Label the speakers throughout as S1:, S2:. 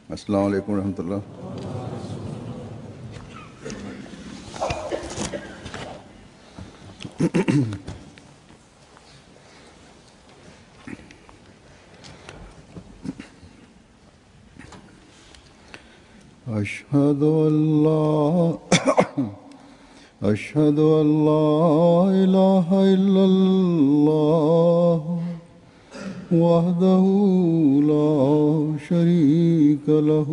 S1: अस्सलाम वालेकुम रहमतुल्लाह أشهد أن لا أشهد أن لا إله إلا الله وحده لا شريك له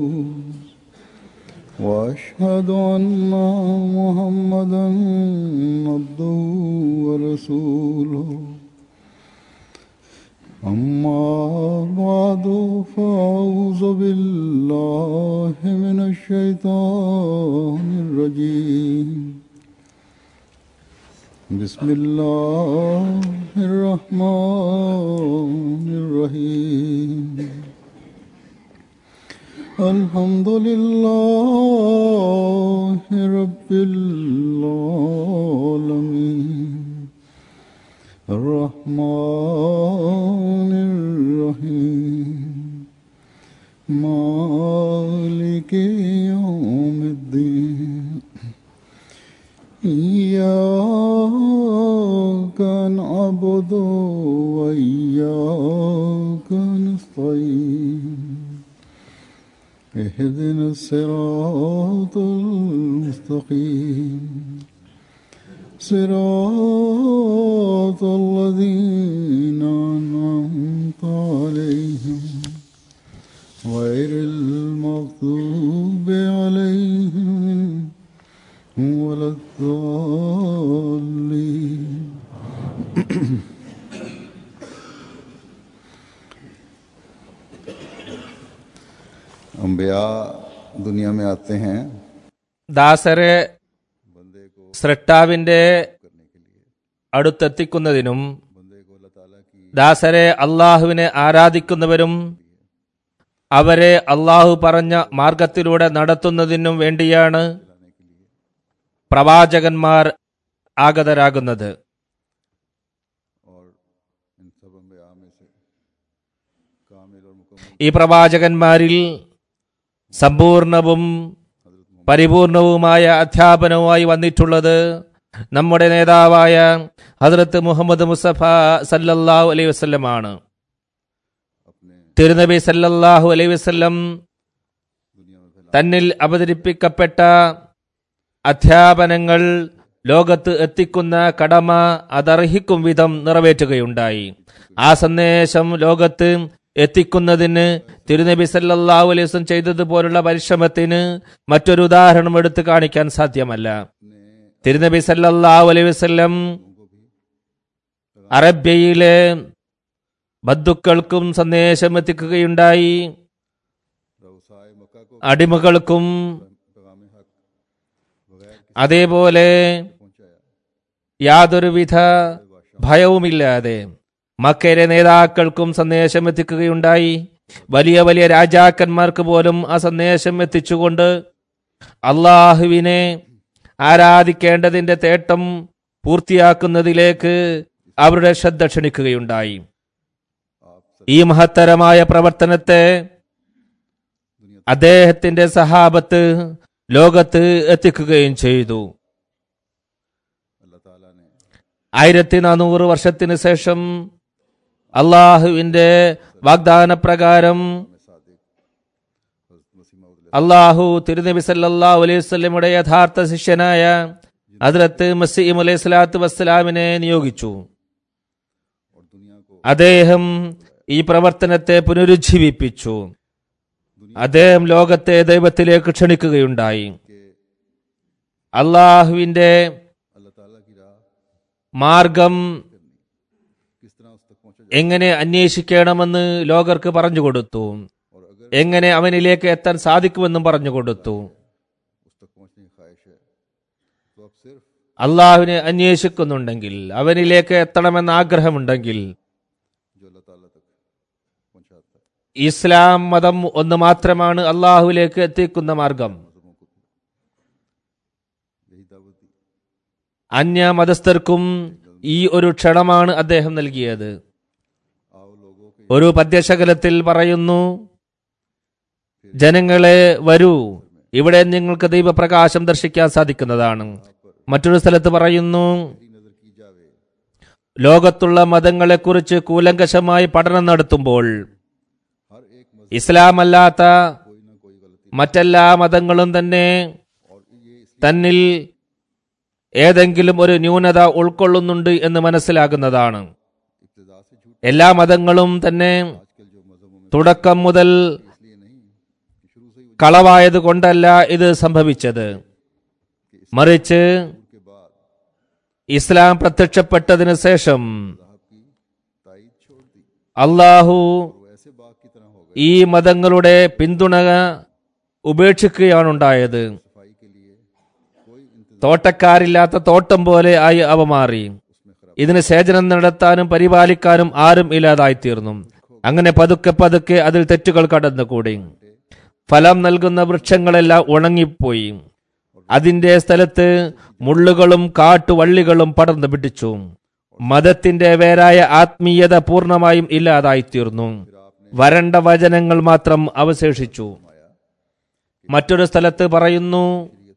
S1: وأشهد أن محمدا عبده ورسوله أما بعد فأعوذ بالله من الشيطان الرجيم بسم الله الرحمن الرحيم الحمد لله رب العالمين الرحمن الرحيم مالك يوم الدين إياك نعبد وإياك نستعين اهدنا الصراط المستقيم صراط الذين أنعمت عليهم غير المغضوب عليهم ولا الضالين अम्बिया दुनिया में आते हैं
S2: ദാസരെ
S1: बंदे को
S2: സ്രഷ്ടാവിന്റെ അടുത്തെത്തിക്കുന്നതിനും
S1: बंदे को अल्लाह ताला की
S2: ദാസരെ അള്ളാഹുവിനെ ആരാധിക്കുന്നവരും അവരെ അള്ളാഹു പറഞ്ഞ മാർഗത്തിലൂടെ നടത്തുന്നതിനും വേണ്ടിയാണ് പ്രവാചകന്മാർ ആഗതരാകുന്നത്
S1: और इन सब अम्बिया में से कामिल और मुकम्मल
S2: ഈ പ്രവാചകന്മാരിൽ സമ്പൂർണവും പരിപൂർണവുമായ അധ്യാപനവുമായി വന്നിട്ടുള്ളത് നമ്മുടെ നേതാവായ ഹസ്രത്ത് മുഹമ്മദ് മുസഫ സല്ലല്ലാഹു അലൈഹി വസല്ലമാണ്
S1: अपने
S2: തിരുനബി സല്ലല്ലാഹു അലൈഹി വസല്ലം
S1: दुनिया में फैला
S2: തന്നിൽ അവതരിപ്പിക്കപ്പെട്ട അധ്യാപനങ്ങൾ ലോകത്ത് എത്തിക്കുന്ന കടമ അതർഹിക്കും വിധം നിറവേറ്റുകയുണ്ടായി ആ സന്ദേശം ലോകത്ത് എത്തിക്കുന്നതിന് തിരുനബി സല്ലല്ലാഹു അലൈഹി വസല്ലം ചെയ്തതുപോലുള്ള പരിശ്രമത്തിന് മറ്റൊരു ഉദാഹരണം എടുത്തു കാണിക്കാൻ സാധ്യമല്ല തിരുനബി സല്ലല്ലാഹു അലൈഹി വസല്ലം അറബ്യയിലെ ബന്ധുക്കൾക്കും സന്ദേശം എത്തിക്കുകയുണ്ടായി
S1: रऊसाए मक्का को
S2: അടിമകൾക്കും
S1: पैगाम हक बगैर किसी
S2: അതേപോലെ
S1: पहुंचाया
S2: യാതൊരുവിധ ഭയവുമില്ലാതെ മക്കയിലെ നേതാക്കൾക്കും സന്ദേശം എത്തിക്കുകയുണ്ടായി വലിയ വലിയ രാജാക്കന്മാർക്ക് പോലും ആ സന്ദേശം എത്തിച്ചുകൊണ്ട് അള്ളാഹുവിനെ ആരാധിക്കേണ്ടതിന്റെ തേട്ടം പൂർത്തിയാക്കുന്നതിലേക്ക് അവരുടെ ശ്രദ്ധ ക്ഷണിക്കുകയുണ്ടായി ഈ മഹത്തരമായ പ്രവർത്തനത്തെ അദ്ദേഹത്തിന്റെ സഹാബത്ത് ലോകത്ത് എത്തിക്കുകയും ചെയ്തു
S1: अल्लाह ताला ने
S2: ആയിരത്തി നാനൂറ് വർഷത്തിന് ശേഷം അള്ളാഹുവിന്റെ വാഗ്ദാന പ്രകാരം
S1: में सादिक हज़रत मसीह मौद
S2: അള്ളാഹു തിരുനബി സല്ലല്ലാഹു അലൈഹി വസല്ലമയുടെ യഥാർത്ഥ ശിഷ്യനായ ഹദ്രത്ത് മസീം അലൈഹി സ്വലാത്തു വസ്സലാമിനെ നിയോഗിച്ചു
S1: और दुनिया को
S2: അദ്ദേഹം ഈ പ്രവർത്തനത്തെ പുനരുജ്ജീവിപ്പിച്ചു അദ്ദേഹം ലോകത്തെ ദൈവത്തിലേക്ക് ക്ഷണിക്കുകയുണ്ടായി
S1: के
S2: അള്ളാഹുവിന്റെ
S1: अल्लाह ताला की राह
S2: മാർഗം
S1: किस तरह उस तक पहुंचा
S2: എങ്ങനെ അന്വേഷിക്കണമെന്ന് ലോകർക്ക് പറഞ്ഞു കൊടുത്തു
S1: जाए और अगर
S2: എങ്ങനെ അവനിലേക്ക് എത്താൻ സാധിക്കുമെന്നും പറഞ്ഞു കൊടുത്തു
S1: उस तक पहुंचने की ख्वाहिश है तो अब सिर्फ
S2: അള്ളാഹുവിനെ അന്വേഷിക്കുന്നുണ്ടെങ്കിൽ അവനിലേക്ക് എത്തണമെന്ന ആഗ്രഹമുണ്ടെങ്കിൽ
S1: जो अल्लाह ताला तक पहुंचाता है
S2: ഇസ്ലാം മതം ഒന്ന് മാത്രമാണ് അള്ളാഹുവിലേക്ക് എത്തിക്കുന്ന മാർഗം
S1: मजहबों को यही दावत दी
S2: അന്യ മതസ്ഥർക്കും ഈ ഒരു ക്ഷണമാണ് അദ്ദേഹം നൽകിയത്
S1: आओ लोगों के
S2: ഒരു പദ്യശകലത്തിൽ പറയുന്നു ജനങ്ങളെ വരൂ ഇവിടെ നിങ്ങൾക്ക് ദൈവപ്രകാശം ദർശിക്കാൻ സാധിക്കുന്നതാണ് മറ്റൊരു സ്ഥലത്ത് പറയുന്നു
S1: नजर की जावे
S2: ലോകത്തുള്ള മതങ്ങളെക്കുറിച്ച് കൂലങ്കശമായി പഠനം നടത്തുമ്പോൾ
S1: हर एक मजहब
S2: ഇസ്ലാം അല്ലാത്ത
S1: कोई ना कोई गलती
S2: മറ്റെല്ലാ മതങ്ങളും തന്നെ
S1: और ये इस
S2: തന്നിൽ ഏതെങ്കിലും ഒരു ന്യൂനത ഉൾക്കൊള്ളുന്നുണ്ട് എന്ന് മനസ്സിലാകുന്നതാണ്
S1: इब्तदा से झूठ
S2: എല്ലാ മതങ്ങളും തന്നെ
S1: आजकल जो मजहबों में
S2: തുടക്കം മുതൽ
S1: इसलिए नहीं कि शुरू से ही वो
S2: കളവായത് കൊണ്ടല്ല ഇത് സംഭവിച്ചത് മറിച്ച്
S1: झूठ के बाद
S2: ഇസ്ലാം പ്രത്യക്ഷപ്പെട്ടതിന് ശേഷം
S1: साहब की ताईद छोड़ दी
S2: അള്ളാഹു
S1: वो ऐसे बाग की तरह हो गए
S2: ഈ മതങ്ങളുടെ പിന്തുണ ഉപേക്ഷിക്കുകയാണുണ്ടായത്
S1: सफाई के लिए कोई इंतजाम
S2: തോട്ടക്കാരില്ലാത്ത തോട്ടം പോലെ ആയി അവ മാറി
S1: उसमें खराब
S2: ഇതിന് സേചനം നടത്താനും പരിപാലിക്കാനും ആരും ഇല്ലാതായിത്തീർന്നു അങ്ങനെ പതുക്കെ പതുക്കെ അതിൽ തെറ്റുകൾ കടന്നുകൂടി ഫലം നൽകുന്ന വൃക്ഷങ്ങളെല്ലാം ഉണങ്ങിപ്പോയി അതിന്റെ സ്ഥലത്ത് മുള്ളുകളും കാട്ടുവള്ളികളും പടർന്നു പിടിച്ചു മതത്തിന്റെ വേരായ ആത്മീയത പൂർണ്ണമായും ഇല്ലാതായിത്തീർന്നു വരണ്ട വചനങ്ങൾ മാത്രം അവശേഷിച്ചു മറ്റൊരു സ്ഥലത്ത് പറയുന്നു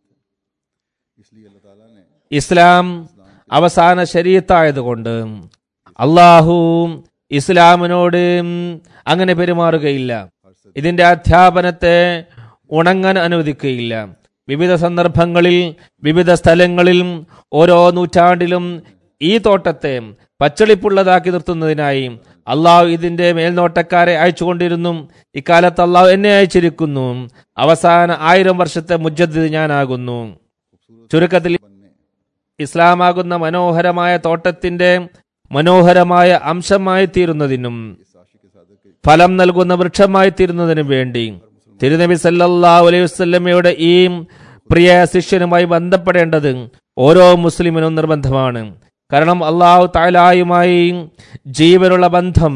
S1: इसलिए अल्लाह ताला ने
S2: ഇസ്ലാം അവസാന ശരീരത്തായതുകൊണ്ട് അള്ളാഹു ഇസ്ലാമിനോട് അങ്ങനെ പെരുമാറുകയില്ല ഇതിന്റെ അധ്യാപനത്തെ ഉണങ്ങാൻ അനുവദിക്കുകയില്ല വിവിധ സന്ദർഭങ്ങളിൽ വിവിധ സ്ഥലങ്ങളിൽ ഓരോ നൂറ്റാണ്ടിലും ഈ തോട്ടത്തെ പച്ചളിപ്പുള്ളതാക്കി നിർത്തുന്നതിനായി അള്ളാഹു ഇതിന്റെ മേൽനോട്ടക്കാരെ അയച്ചുകൊണ്ടിരുന്നു ഇക്കാലത്ത് അള്ളാഹു എന്നെ അയച്ചിരിക്കുന്നു അവസാന ആയിരം വർഷത്തെ മുജ്ജദ് ഞാനാകുന്നു ചുരുക്കത്തിൽ
S1: बनने
S2: ഇസ്ലാമാകുന്ന മനോഹരമായ തോട്ടത്തിന്റെ മനോഹരമായ അംശമായി തീരുന്നതിനും
S1: इस आशिक सादक के
S2: ഫലം നൽകുന്ന വൃക്ഷമായി തീരുന്നതിനും വേണ്ടി തിരുനബി സല്ലല്ലാഹു അലൈഹി വസല്ലമയുടെ ഈ പ്രിയ ശിഷ്യനുമായി ബന്ധപ്പെടേണ്ടത് ഓരോ മുസ്ലിമിനും നിർബന്ധമാണ് കാരണം അള്ളാഹു താലായുമായി ജീവനുള്ള ബന്ധം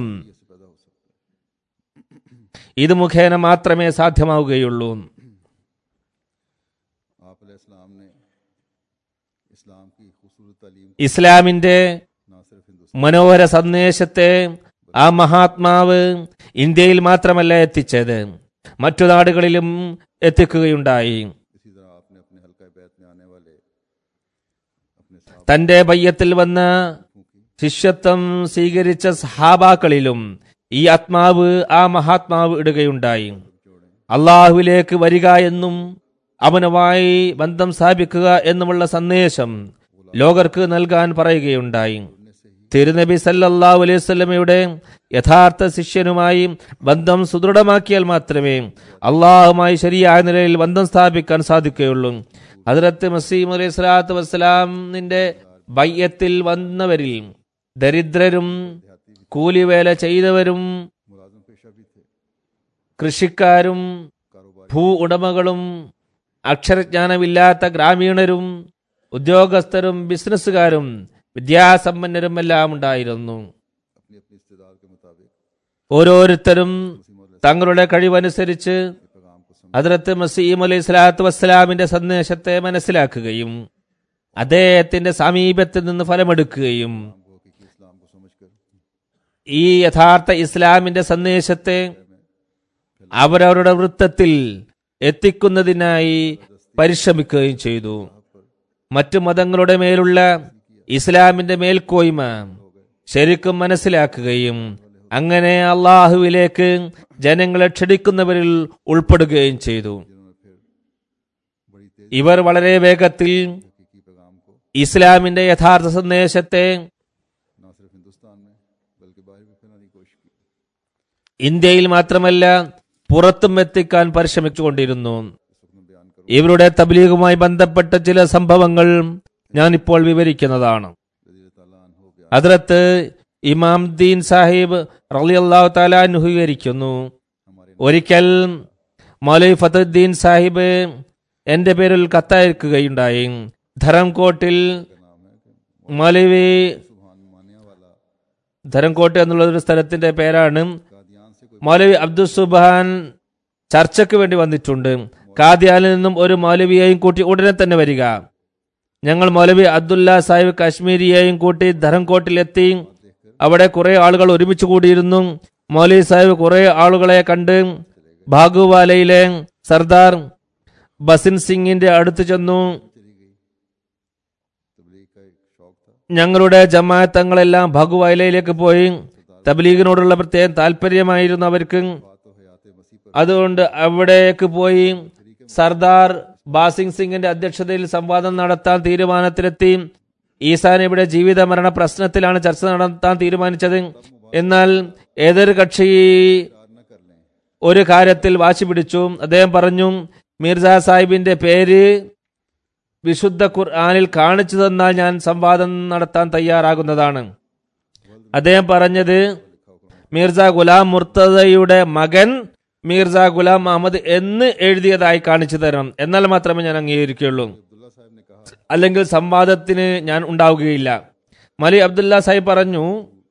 S2: ഇത് മുഖേന മാത്രമേ സാധ്യമാവുകയുള്ളൂ
S1: आप अलैहिस्सलाम ने इस्लाम की खूबसूरत तालीम
S2: ഇസ്ലാമിന്റെ
S1: ना सिर्फ हिंदुस्तान
S2: മനോഹര സന്ദേശത്തെ ആ മഹാത്മാവ് ഇന്ത്യയിൽ മാത്രമല്ല എത്തിച്ചത് മറ്റു നാടുകളിലും എത്തിക്കുകയുണ്ടായി
S1: इसी तरह आपने अपने हल्का बैत में आने वाले अपने साहब
S2: തന്റെ ബയ്യത്തിൽ വന്ന ശിഷ്യത്വം സ്വീകരിച്ച സഹാബാക്കളിലും ഈ ആത്മാവ് ആ മഹാത്മാവ് ഇടുകയുണ്ടായി അള്ളാഹുവിലേക്ക് വരിക എന്നും അവനുമായി ബന്ധം സ്ഥാപിക്കുക എന്നുമുള്ള സന്ദേശം ലോകർക്ക് നൽകാൻ പറയുകയുണ്ടായി തിരുനബി സല്ലല്ലാഹു അലൈഹി വസല്ലമയുടെ യഥാർത്ഥ ശിഷ്യനുമായി ബന്ധം സുദൃഢമാക്കിയാൽ മാത്രമേ അള്ളാഹുമായി ശരിയായ നിലയിൽ ബന്ധം സ്ഥാപിക്കാൻ സാധിക്കുകയുള്ളൂ ഹദ്രത്ത് മസീം അലൈഹി സ്വലാത്തു വസ്സലാമിന്റെ ബയ്യത്തിൽ വന്നവരിൽ ദരിദ്രരും കൂലിവേല ചെയ്തവരും
S1: मुलाजम पेशा भी थे
S2: കൃഷിക്കാരും
S1: कारोबार
S2: ഭൂ ഉടമകളും അക്ഷരജ്ഞാനമില്ലാത്ത ഗ്രാമീണരും ഉദ്യോഗസ്ഥരും ബിസിനസ്സുകാരും വിദ്യാസമ്പന്നരും എല്ലാം ഉണ്ടായിരുന്നു
S1: अपनी अपनी इस्तेदाद के मुताबिक
S2: ഓരോരുത്തരും തങ്ങളുടെ കഴിവനുസരിച്ച്
S1: पैगाम को समझ
S2: ഹദ്രത്ത് മസീം അലൈഹി സ്വലാത്തു വസ്സലാമിന്റെ സന്ദേശത്തെ മനസ്സിലാക്കുകയും അദ്ദേഹത്തിന്റെ സമീപത്തിൽ നിന്ന് ഫലമെടുക്കുകയും
S1: को कि इस्लाम को समझकर
S2: ഈ യഥാർത്ഥ ഇസ്ലാമിന്റെ സന്ദേശത്തെ അവരവരുടെ വൃത്തത്തിൽ എത്തിക്കുന്നതിനായി പരിശ്രമിക്കുകയും ചെയ്തു മറ്റു മതങ്ങളുടെ മേലുള്ള ഇസ്ലാമിന്റെ മേൽക്കോയ്മ ശരിക്കും മനസ്സിലാക്കുകയും അങ്ങനെ അള്ളാഹുവിലേക്ക് ജനങ്ങളെ ക്ഷണിക്കുന്നവരിൽ ഉൾപ്പെടുകയും ചെയ്തു
S1: बड़ी तेज
S2: ഇവർ വളരെ വേഗത്തിൽ
S1: हकीकी पैगाम को
S2: ഇസ്ലാമിന്റെ യഥാർത്ഥ സന്ദേശത്തെ
S1: ना सिर्फ हिंदुस्तान में बल्कि बाहर भी फैलाने की कोशिश की
S2: ഇന്ത്യയിൽ മാത്രമല്ല പുറത്തും എത്തിക്കാൻ പരിശ്രമിച്ചുകൊണ്ടിരുന്നു
S1: सुखन बयान करो
S2: ഇവരുടെ തബ്ലീഗുമായി ബന്ധപ്പെട്ട ചില സംഭവങ്ങൾ ഞാൻ ഇപ്പോൾ വിവരിക്കുന്നതാണ്
S1: रजी ताला अनहु बयान
S2: അതിലത്ത് ഇമാം ദീൻ സാഹിബ് റളിയല്ലാഹു തആല അൻഹു വിവരിക്കുന്നു
S1: हमारे
S2: ഒരിക്കൽ മൗലവി ഫതുദ്ദീൻ സാഹിബ് എന്റെ പേരിൽ കത്തയക്കുകയുണ്ടായി ധരംകോട്ടിൽ
S1: नाम है कि
S2: മൗലവി
S1: सुबहान मानिया वाला
S2: ധരംകോട്ട് എന്നുള്ള ഒരു സ്ഥലത്തിന്റെ പേരാണ്
S1: कादियान से कोई
S2: മൗലവി അബ്ദുൽ സുബാൻ ചർച്ചയ്ക്ക് വേണ്ടി വന്നിട്ടുണ്ട് കാദ്യാനിൽ നിന്നും ഒരു മൗലവിയെയും കൂട്ടി ഉടനെ തന്നെ വരിക ഞങ്ങൾ മൗലവി അബ്ദുല്ല സാഹിബ് കാശ്മീരിയെയും കൂട്ടി ധരംകോട്ടിലെത്തി അവിടെ കുറെ ആളുകൾ ഒരുമിച്ച് കൂടിയിരുന്നു മൗലവി സാഹിബ് കുറെ ആളുകളെ കണ്ട് ഭാഗുവാലയിലെ സർദാർ ബസിൻ സിംഗിന്റെ അടുത്ത് ചെന്നു
S1: चली गई तबलीग का एक शौक था
S2: ഞങ്ങളുടെ ജമാഅത്തങ്ങളെല്ലാം ഭഗുവാലയിലേക്ക് പോയി തബ്ലീഗിനോടുള്ള പ്രത്യേക താല്പര്യമായിരുന്നു അവർക്ക്
S1: बात तो हयात मसीह पर
S2: അതുകൊണ്ട് അവിടേക്ക് പോയി സർദാർ ബാസിംഗ് സിംഗിന്റെ അധ്യക്ഷതയിൽ സംവാദം നടത്താൻ തീരുമാനത്തിലെത്തി ഈസാൻ ഇവിടെ ജീവിത മരണ പ്രശ്നത്തിലാണ് ചർച്ച നടത്താൻ തീരുമാനിച്ചത് എന്നാൽ ഏതൊരു കക്ഷി
S1: न कर लें
S2: ഒരു കാര്യത്തിൽ വാശി പിടിച്ചു അദ്ദേഹം പറഞ്ഞു മിർജ സാഹിബിന്റെ പേര് വിശുദ്ധ ഖുർആാനിൽ കാണിച്ചു തന്നാൽ ഞാൻ സംവാദം നടത്താൻ തയ്യാറാകുന്നതാണ് അദ്ദേഹം പറഞ്ഞത് മിർജ ഗുലാം മുർത്തദയുടെ മകൻ മിർജ ഗുലാം മുഹമ്മദ് എന്ന് എഴുതിയതായി കാണിച്ചു തരണം എന്നാൽ മാത്രമേ ഞാൻ അംഗീകരിക്കുകയുള്ളൂ
S1: अब्दुल्ला साहब ने कहा
S2: അല്ലെങ്കിൽ സംവാദത്തിന് ഞാൻ ഉണ്ടാവുകയില്ല മലി അബ്ദുല്ല സാഹിബ് പറഞ്ഞു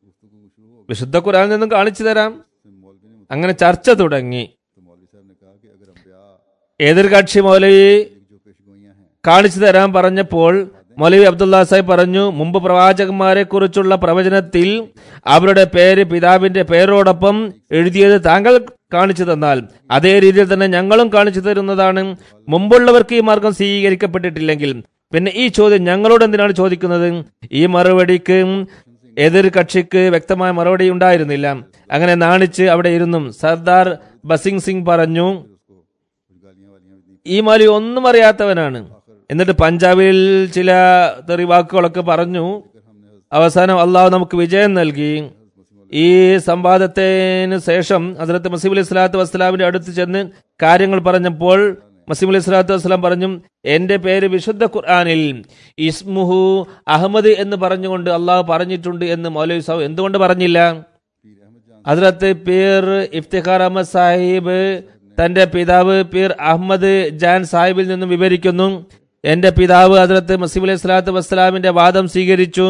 S2: വിശുദ്ധ ഖുർആനിൽ നിന്നും കാണിച്ചു തരാം
S1: मौलवी ने
S2: അങ്ങനെ ചർച്ച തുടങ്ങി
S1: तो मौलवी साहब ने कहा कि अगर अम्बिया
S2: എതിർകക്ഷി മൗലവി
S1: जो पेशगोइयाँ हैं
S2: കാണിച്ചു തരാൻ പറഞ്ഞപ്പോൾ മൗലവി അബ്ദുള്ള സാഹിബ് പറഞ്ഞു മുമ്പ് പ്രവാചകന്മാരെ കുറിച്ചുള്ള പ്രവചനത്തിൽ അവരുടെ പേര് പിതാവിന്റെ പേരോടൊപ്പം എഴുതിയത് താങ്കൾ കാണിച്ചു തന്നാൽ അതേ രീതിയിൽ തന്നെ ഞങ്ങളും കാണിച്ചു തരുന്നതാണ് മുമ്പുള്ളവർക്ക് ഈ മാർഗം സ്വീകരിക്കപ്പെട്ടിട്ടില്ലെങ്കിൽ പിന്നെ ഈ ചോദ്യം ഞങ്ങളോട് എന്തിനാണ് ചോദിക്കുന്നത് ഈ മറുപടിക്ക് എതിർ കക്ഷിക്ക് വ്യക്തമായ മറുപടി ഉണ്ടായിരുന്നില്ല അങ്ങനെ നാണിച്ച് അവിടെ ഇരുന്നു സർദാർ ബസിംഗ് സിംഗ് പറഞ്ഞു
S1: उसको कुछ गालियाँ वालियाँ भी दी
S2: ഈ മാലി ഒന്നും അറിയാത്തവനാണ് എന്നിട്ട് പഞ്ചാബിൽ ചില തെറി വാക്കുകളൊക്കെ പറഞ്ഞു അവസാനം അള്ളാഹു നമുക്ക് വിജയം നൽകി ഈ സംവാദത്തിന് ശേഷം ഹസരത്ത് മസീം അലൈഹി സ്വലാത്തു വസ്സലാമിന്റെ അടുത്ത് ചെന്ന് കാര്യങ്ങൾ പറഞ്ഞപ്പോൾ മസീം അലൈഹി സ്വലാത്തു വസ്സലാം പറഞ്ഞു എന്റെ പേര് വിശുദ്ധ ഖുർആാനിൽ ഇസ്മുഹു അഹമ്മദ് എന്ന് പറഞ്ഞുകൊണ്ട് അള്ളാഹു പറഞ്ഞിട്ടുണ്ട് എന്ന് മൗലവി സാഹു എന്തുകൊണ്ട് പറഞ്ഞില്ല
S1: पीर अहमद जान
S2: ഹസ്രത്ത് പീർ ഇഫ്തിഖാർ അഹമ്മദ് സാഹിബ് തന്റെ പിതാവ് പീർ അഹമ്മദ് ജാൻ സാഹിബിൽ നിന്നും വിവരിക്കുന്നു എന്റെ പിതാവ് ഹസ്രത്ത് മസീബ് അലൈഹി സ്വലാത്തു വസ്സലാമിന്റെ വാദം സ്വീകരിച്ചു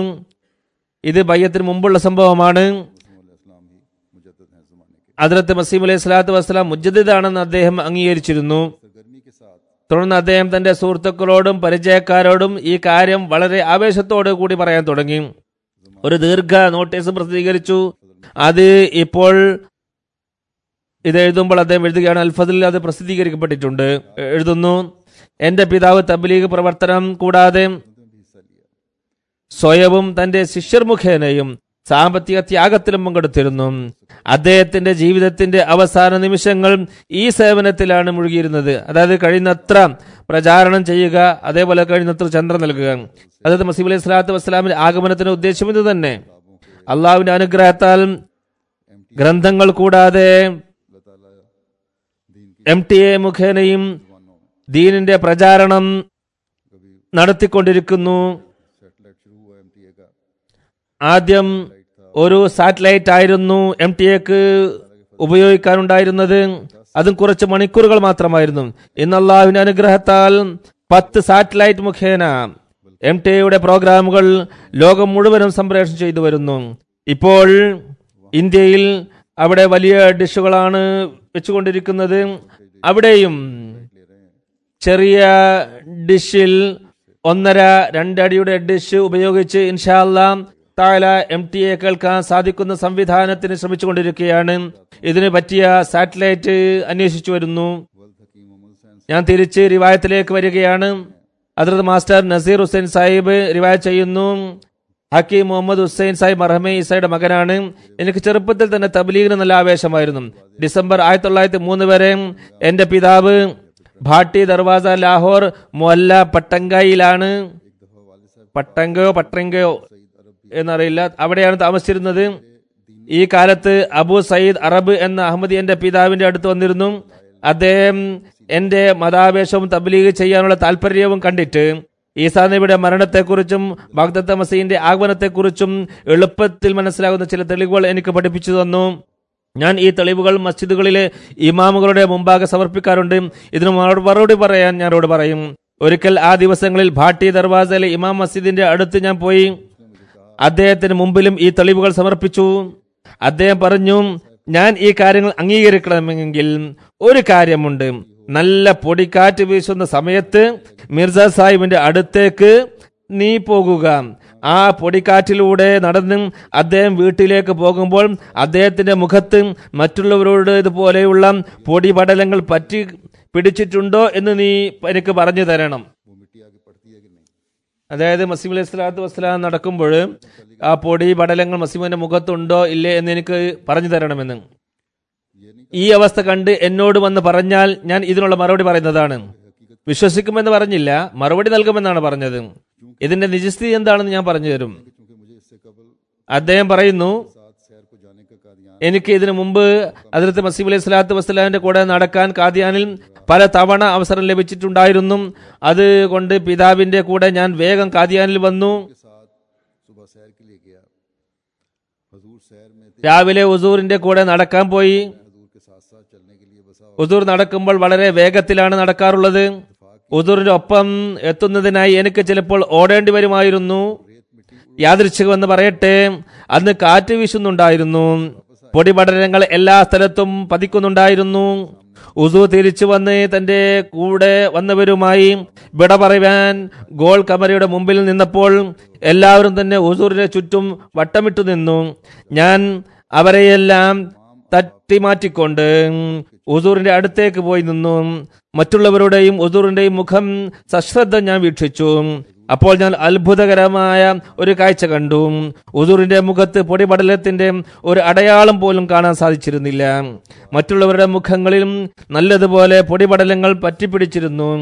S2: ഇത് ബയ്യത്തിന് മുമ്പുള്ള സംഭവമാണ്
S1: इस्लाम ही मुजद्दद हैं ज़माने के
S2: ഹസ്രത്ത് മസീം അലൈഹി സ്വലാത്തു വസ്സലാം മുജദ്ദിദാണെന്ന് അദ്ദേഹം അംഗീകരിച്ചിരുന്നു
S1: सरगर्मी के साथ
S2: തുടർന്ന് അദ്ദേഹം തന്റെ സുഹൃത്തുക്കളോടും പരിചയക്കാരോടും ഈ കാര്യം വളരെ ആവേശത്തോടു കൂടി പറയാൻ തുടങ്ങി ഒരു ദീർഘ നോട്ടീസ് പ്രസിദ്ധീകരിച്ചു അത് ഇപ്പോൾ ഇത് എഴുതുമ്പോൾ അദ്ദേഹം എഴുതുകയാണ് അൽഫദിൽ അത് പ്രസിദ്ധീകരിക്കപ്പെട്ടിട്ടുണ്ട് എഴുതുന്നു എന്റെ പിതാവ് തബ്ലീഗ് പ്രവർത്തനം കൂടാതെ
S1: भी हिस्सा लिया
S2: സ്വയവും തന്റെ ശിഷ്യർ മുഖേനയും സാമ്പത്തിക ത്യാഗത്തിലും പങ്കെടുത്തിരുന്നു അദ്ദേഹത്തിന്റെ ജീവിതത്തിന്റെ അവസാന നിമിഷങ്ങൾ ഈ സേവനത്തിലാണ് മുഴുകിയിരുന്നത് അതായത് കഴിയുന്നത്ര പ്രചാരണം ചെയ്യുക അതേപോലെ കഴിയുന്നത്ര ചന്ദ്രൻ നൽകുക അതായത് മസീബ് അലൈഹി സ്വലാത്തു വസ്സലാമിന്റെ ആഗമനത്തിന്റെ ഉദ്ദേശം ഇത് തന്നെ അള്ളാഹുവിന്റെ അനുഗ്രഹത്താൽ ഗ്രന്ഥങ്ങൾ കൂടാതെ
S1: अल्लाह ताला दीन की
S2: എം ടി എ മുഖേനയും
S1: जबानों में
S2: ദീനിന്റെ പ്രചാരണം
S1: कभी
S2: നടത്തിക്കൊണ്ടിരിക്കുന്നു
S1: सेटेलाइट शुरू हुआ एम टी ए का
S2: ആദ്യം ഒരു സാറ്റലൈറ്റ് ആയിരുന്നു എം ടി എക്ക് ഉപയോഗിക്കാനുണ്ടായിരുന്നത് അതും കുറച്ച് മണിക്കൂറുകൾ മാത്രമായിരുന്നു ഇന്ന് അള്ളാഹുവിന്റെ അനുഗ്രഹത്താൽ പത്ത് സാറ്റലൈറ്റ് മുഖേന എം ടി എയുടെ പ്രോഗ്രാമുകൾ ലോകം മുഴുവനും സംപ്രേഷണം ചെയ്തു വരുന്നു ഇപ്പോൾ ഇന്ത്യയിൽ അവിടെ വലിയ ഡിഷുകളാണ് വെച്ചുകൊണ്ടിരിക്കുന്നത് അവിടെയും ചെറിയ ഡിഷിൽ ഒന്നര രണ്ടടിയുടെ ഡിഷ് ഉപയോഗിച്ച് ഇൻഷാല്ല താല എം ടി എ കേൾക്കാൻ സാധിക്കുന്ന സംവിധാനത്തിന് ശ്രമിച്ചുകൊണ്ടിരിക്കുകയാണ് ഇതിന് പറ്റിയ സാറ്റലൈറ്റ് അന്വേഷിച്ചു വരുന്നു
S1: वल्द हकीम मोहम्मद हुसैन
S2: ഞാൻ തിരിച്ച് റിവായത്തിലേക്ക് വരികയാണ് അതിർത്ത് മാസ്റ്റർ നസീർ ഹുസൈൻ സാഹിബ് റിവായത്ത് ചെയ്യുന്നു ഹക്കീം മുഹമ്മദ് ഹുസൈൻ സാഹിബ് മർഹമെ ഈസയുടെ മകനാണ് എനിക്ക് ചെറുപ്പത്തിൽ തന്നെ തബ്ലീഗിന് നല്ല ആവേശമായിരുന്നു ഡിസംബർ ആയിരത്തി തൊള്ളായിരത്തി മൂന്ന് വരെ എന്റെ പിതാവ് ഭാട്ടി ദർവാസ ലാഹോർ മൊല്ല പട്ടങ്കയിലാണ് പട്ടങ്കയോ പട്ടങ്കയോ എന്നറിയില്ല അവിടെയാണ് താമസിച്ചിരുന്നത് ഈ കാലത്ത് അബു സയ്യിദ് അറബ് എന്ന അഹമ്മദി എന്റെ പിതാവിന്റെ അടുത്ത് വന്നിരുന്നു അദ്ദേഹം എന്റെ മതാവേശവും തബ്ലീഗ് ചെയ്യാനുള്ള താല്പര്യവും കണ്ടിട്ട് ഈസാ നബിയുടെ മരണത്തെക്കുറിച്ചും ബാഗ്ദത്ത മസീന്റെ ആഗമനത്തെക്കുറിച്ചും എളുപ്പത്തിൽ മനസ്സിലാകുന്ന ചില തെളിവുകൾ എനിക്ക് പഠിപ്പിച്ചു തന്നു ഞാൻ ഈ തെളിവുകൾ മസ്ജിദുകളിലെ ഇമാമുകളുടെ മുമ്പാകെ സമർപ്പിക്കാറുണ്ട് ഇതിന് മറു- മറുപടി പറയാൻ ഞാനോട് പറയും ഒരിക്കൽ ആ ദിവസങ്ങളിൽ ഭാട്ടി ദർവാസയിലെ ഇമാം മസ്ജിദിന്റെ അടുത്ത് ഞാൻ പോയി അദ്ദേഹത്തിന് മുമ്പിലും ഈ തെളിവുകൾ സമർപ്പിച്ചു അദ്ദേഹം പറഞ്ഞു ഞാൻ ഈ കാര്യങ്ങൾ അംഗീകരിക്കണമെങ്കിൽ ഒരു കാര്യമുണ്ട് നല്ല പൊടിക്കാറ്റ് വീശുന്ന സമയത്ത് മിർസ സാഹിബിന്റെ അടുത്തേക്ക് നീ പോകുക ആ പൊടിക്കാറ്റിലൂടെ നടന്ന് അദ്ദേഹം വീട്ടിലേക്ക് പോകുമ്പോൾ അദ്ദേഹത്തിന്റെ മുഖത്ത് മറ്റുള്ളവരോട് ഇതുപോലെയുള്ള പൊടിപടലങ്ങൾ പറ്റി പിടിച്ചിട്ടുണ്ടോ എന്ന് നീ എനിക്ക് പറഞ്ഞു തരണം
S1: वो मिट्टी आगे पड़ती है कि नहीं
S2: അതായത് മസീം അലൈഹി സ്വലാത്തു വസ്സലാം നടക്കുമ്പോൾ ആ പൊടി പടലങ്ങൾ മസീമിന്റെ മുഖത്തുണ്ടോ ഇല്ലേ എന്ന് എനിക്ക് പറഞ്ഞു തരണമെന്ന്
S1: ये नहीं
S2: ഈ അവസ്ഥ കണ്ട് എന്നോട് വന്ന് പറഞ്ഞാൽ ഞാൻ ഇതിനുള്ള മറുപടി പറയുന്നതാണ് വിശ്വസിക്കുമെന്ന് പറഞ്ഞില്ല മറുപടി നൽകുമെന്നാണ് പറഞ്ഞത് ഇതിന്റെ നിജസ്ഥിതി എന്താണെന്ന് ഞാൻ പറഞ്ഞു തരും
S1: कि चूंकि मुझे इससे कबल
S2: അദ്ദേഹം പറയുന്നു
S1: साथ शहर को जाने का कादियान
S2: എനിക്ക് ഇതിനു മുമ്പ് അതിർത്ത് മസീം അലൈഹി സ്വലാത്തു വസ്സലാമിന്റെ കൂടെ നടക്കാൻ കാദിയാനിൽ പല തവണ അവസരം ലഭിച്ചിട്ടുണ്ടായിരുന്നു അതുകൊണ്ട് പിതാവിന്റെ കൂടെ ഞാൻ വേഗം കാദിയാനിൽ വന്നു
S1: के साथ सुबह सैर के लिए गया हजूर सैर में थे
S2: രാവിലെ ഉസൂറിന്റെ കൂടെ നടക്കാൻ പോയി
S1: हजूर के साथ साथ चलने के लिए बसा
S2: ഉദൂർ നടക്കുമ്പോൾ വളരെ വേഗത്തിലാണ് നടക്കാറുള്ളത് ഉദൂറിന്റെ ഒപ്പം എത്തുന്നതിനായി എനിക്ക് ചിലപ്പോൾ ഓടേണ്ടി വരുമായിരുന്നു
S1: रेत मिट्टी
S2: യാദൃച്ഛികമെന്ന് പറയട്ടെ അന്ന് കാറ്റ് വീശുന്നുണ്ടായിരുന്നു പൊടിപടലങ്ങൾ എല്ലാ സ്ഥലത്തും പതിക്കുന്നുണ്ടായിരുന്നു ഉസു തിരിച്ചു വന്ന് തന്റെ കൂടെ വന്നവരുമായി വിട പറയുവാൻ ഗോൾ കമരയുടെ മുമ്പിൽ നിന്നപ്പോൾ എല്ലാവരും തന്നെ ഉസൂറിന്റെ ചുറ്റും വട്ടമിട്ടു നിന്നു ഞാൻ അവരെയെല്ലാം തട്ടിമാറ്റിക്കൊണ്ട് ഉസൂറിന്റെ അടുത്തേക്ക് പോയി നിന്നു മറ്റുള്ളവരുടെയും ഉസൂറിന്റെയും മുഖം സശ്രദ്ധ ഞാൻ വീക്ഷിച്ചു അപ്പോൾ ഞാൻ അത്ഭുതകരമായ ഒരു കാഴ്ച കണ്ടു ഉസൂറിന്റെ മുഖത്ത് പൊടിപടലത്തിന്റെ ഒരു അടയാളം പോലും കാണാൻ സാധിച്ചിരുന്നില്ല മറ്റുള്ളവരുടെ മുഖങ്ങളിലും നല്ലതുപോലെ പൊടിപടലങ്ങൾ പറ്റിപ്പിടിച്ചിരുന്നു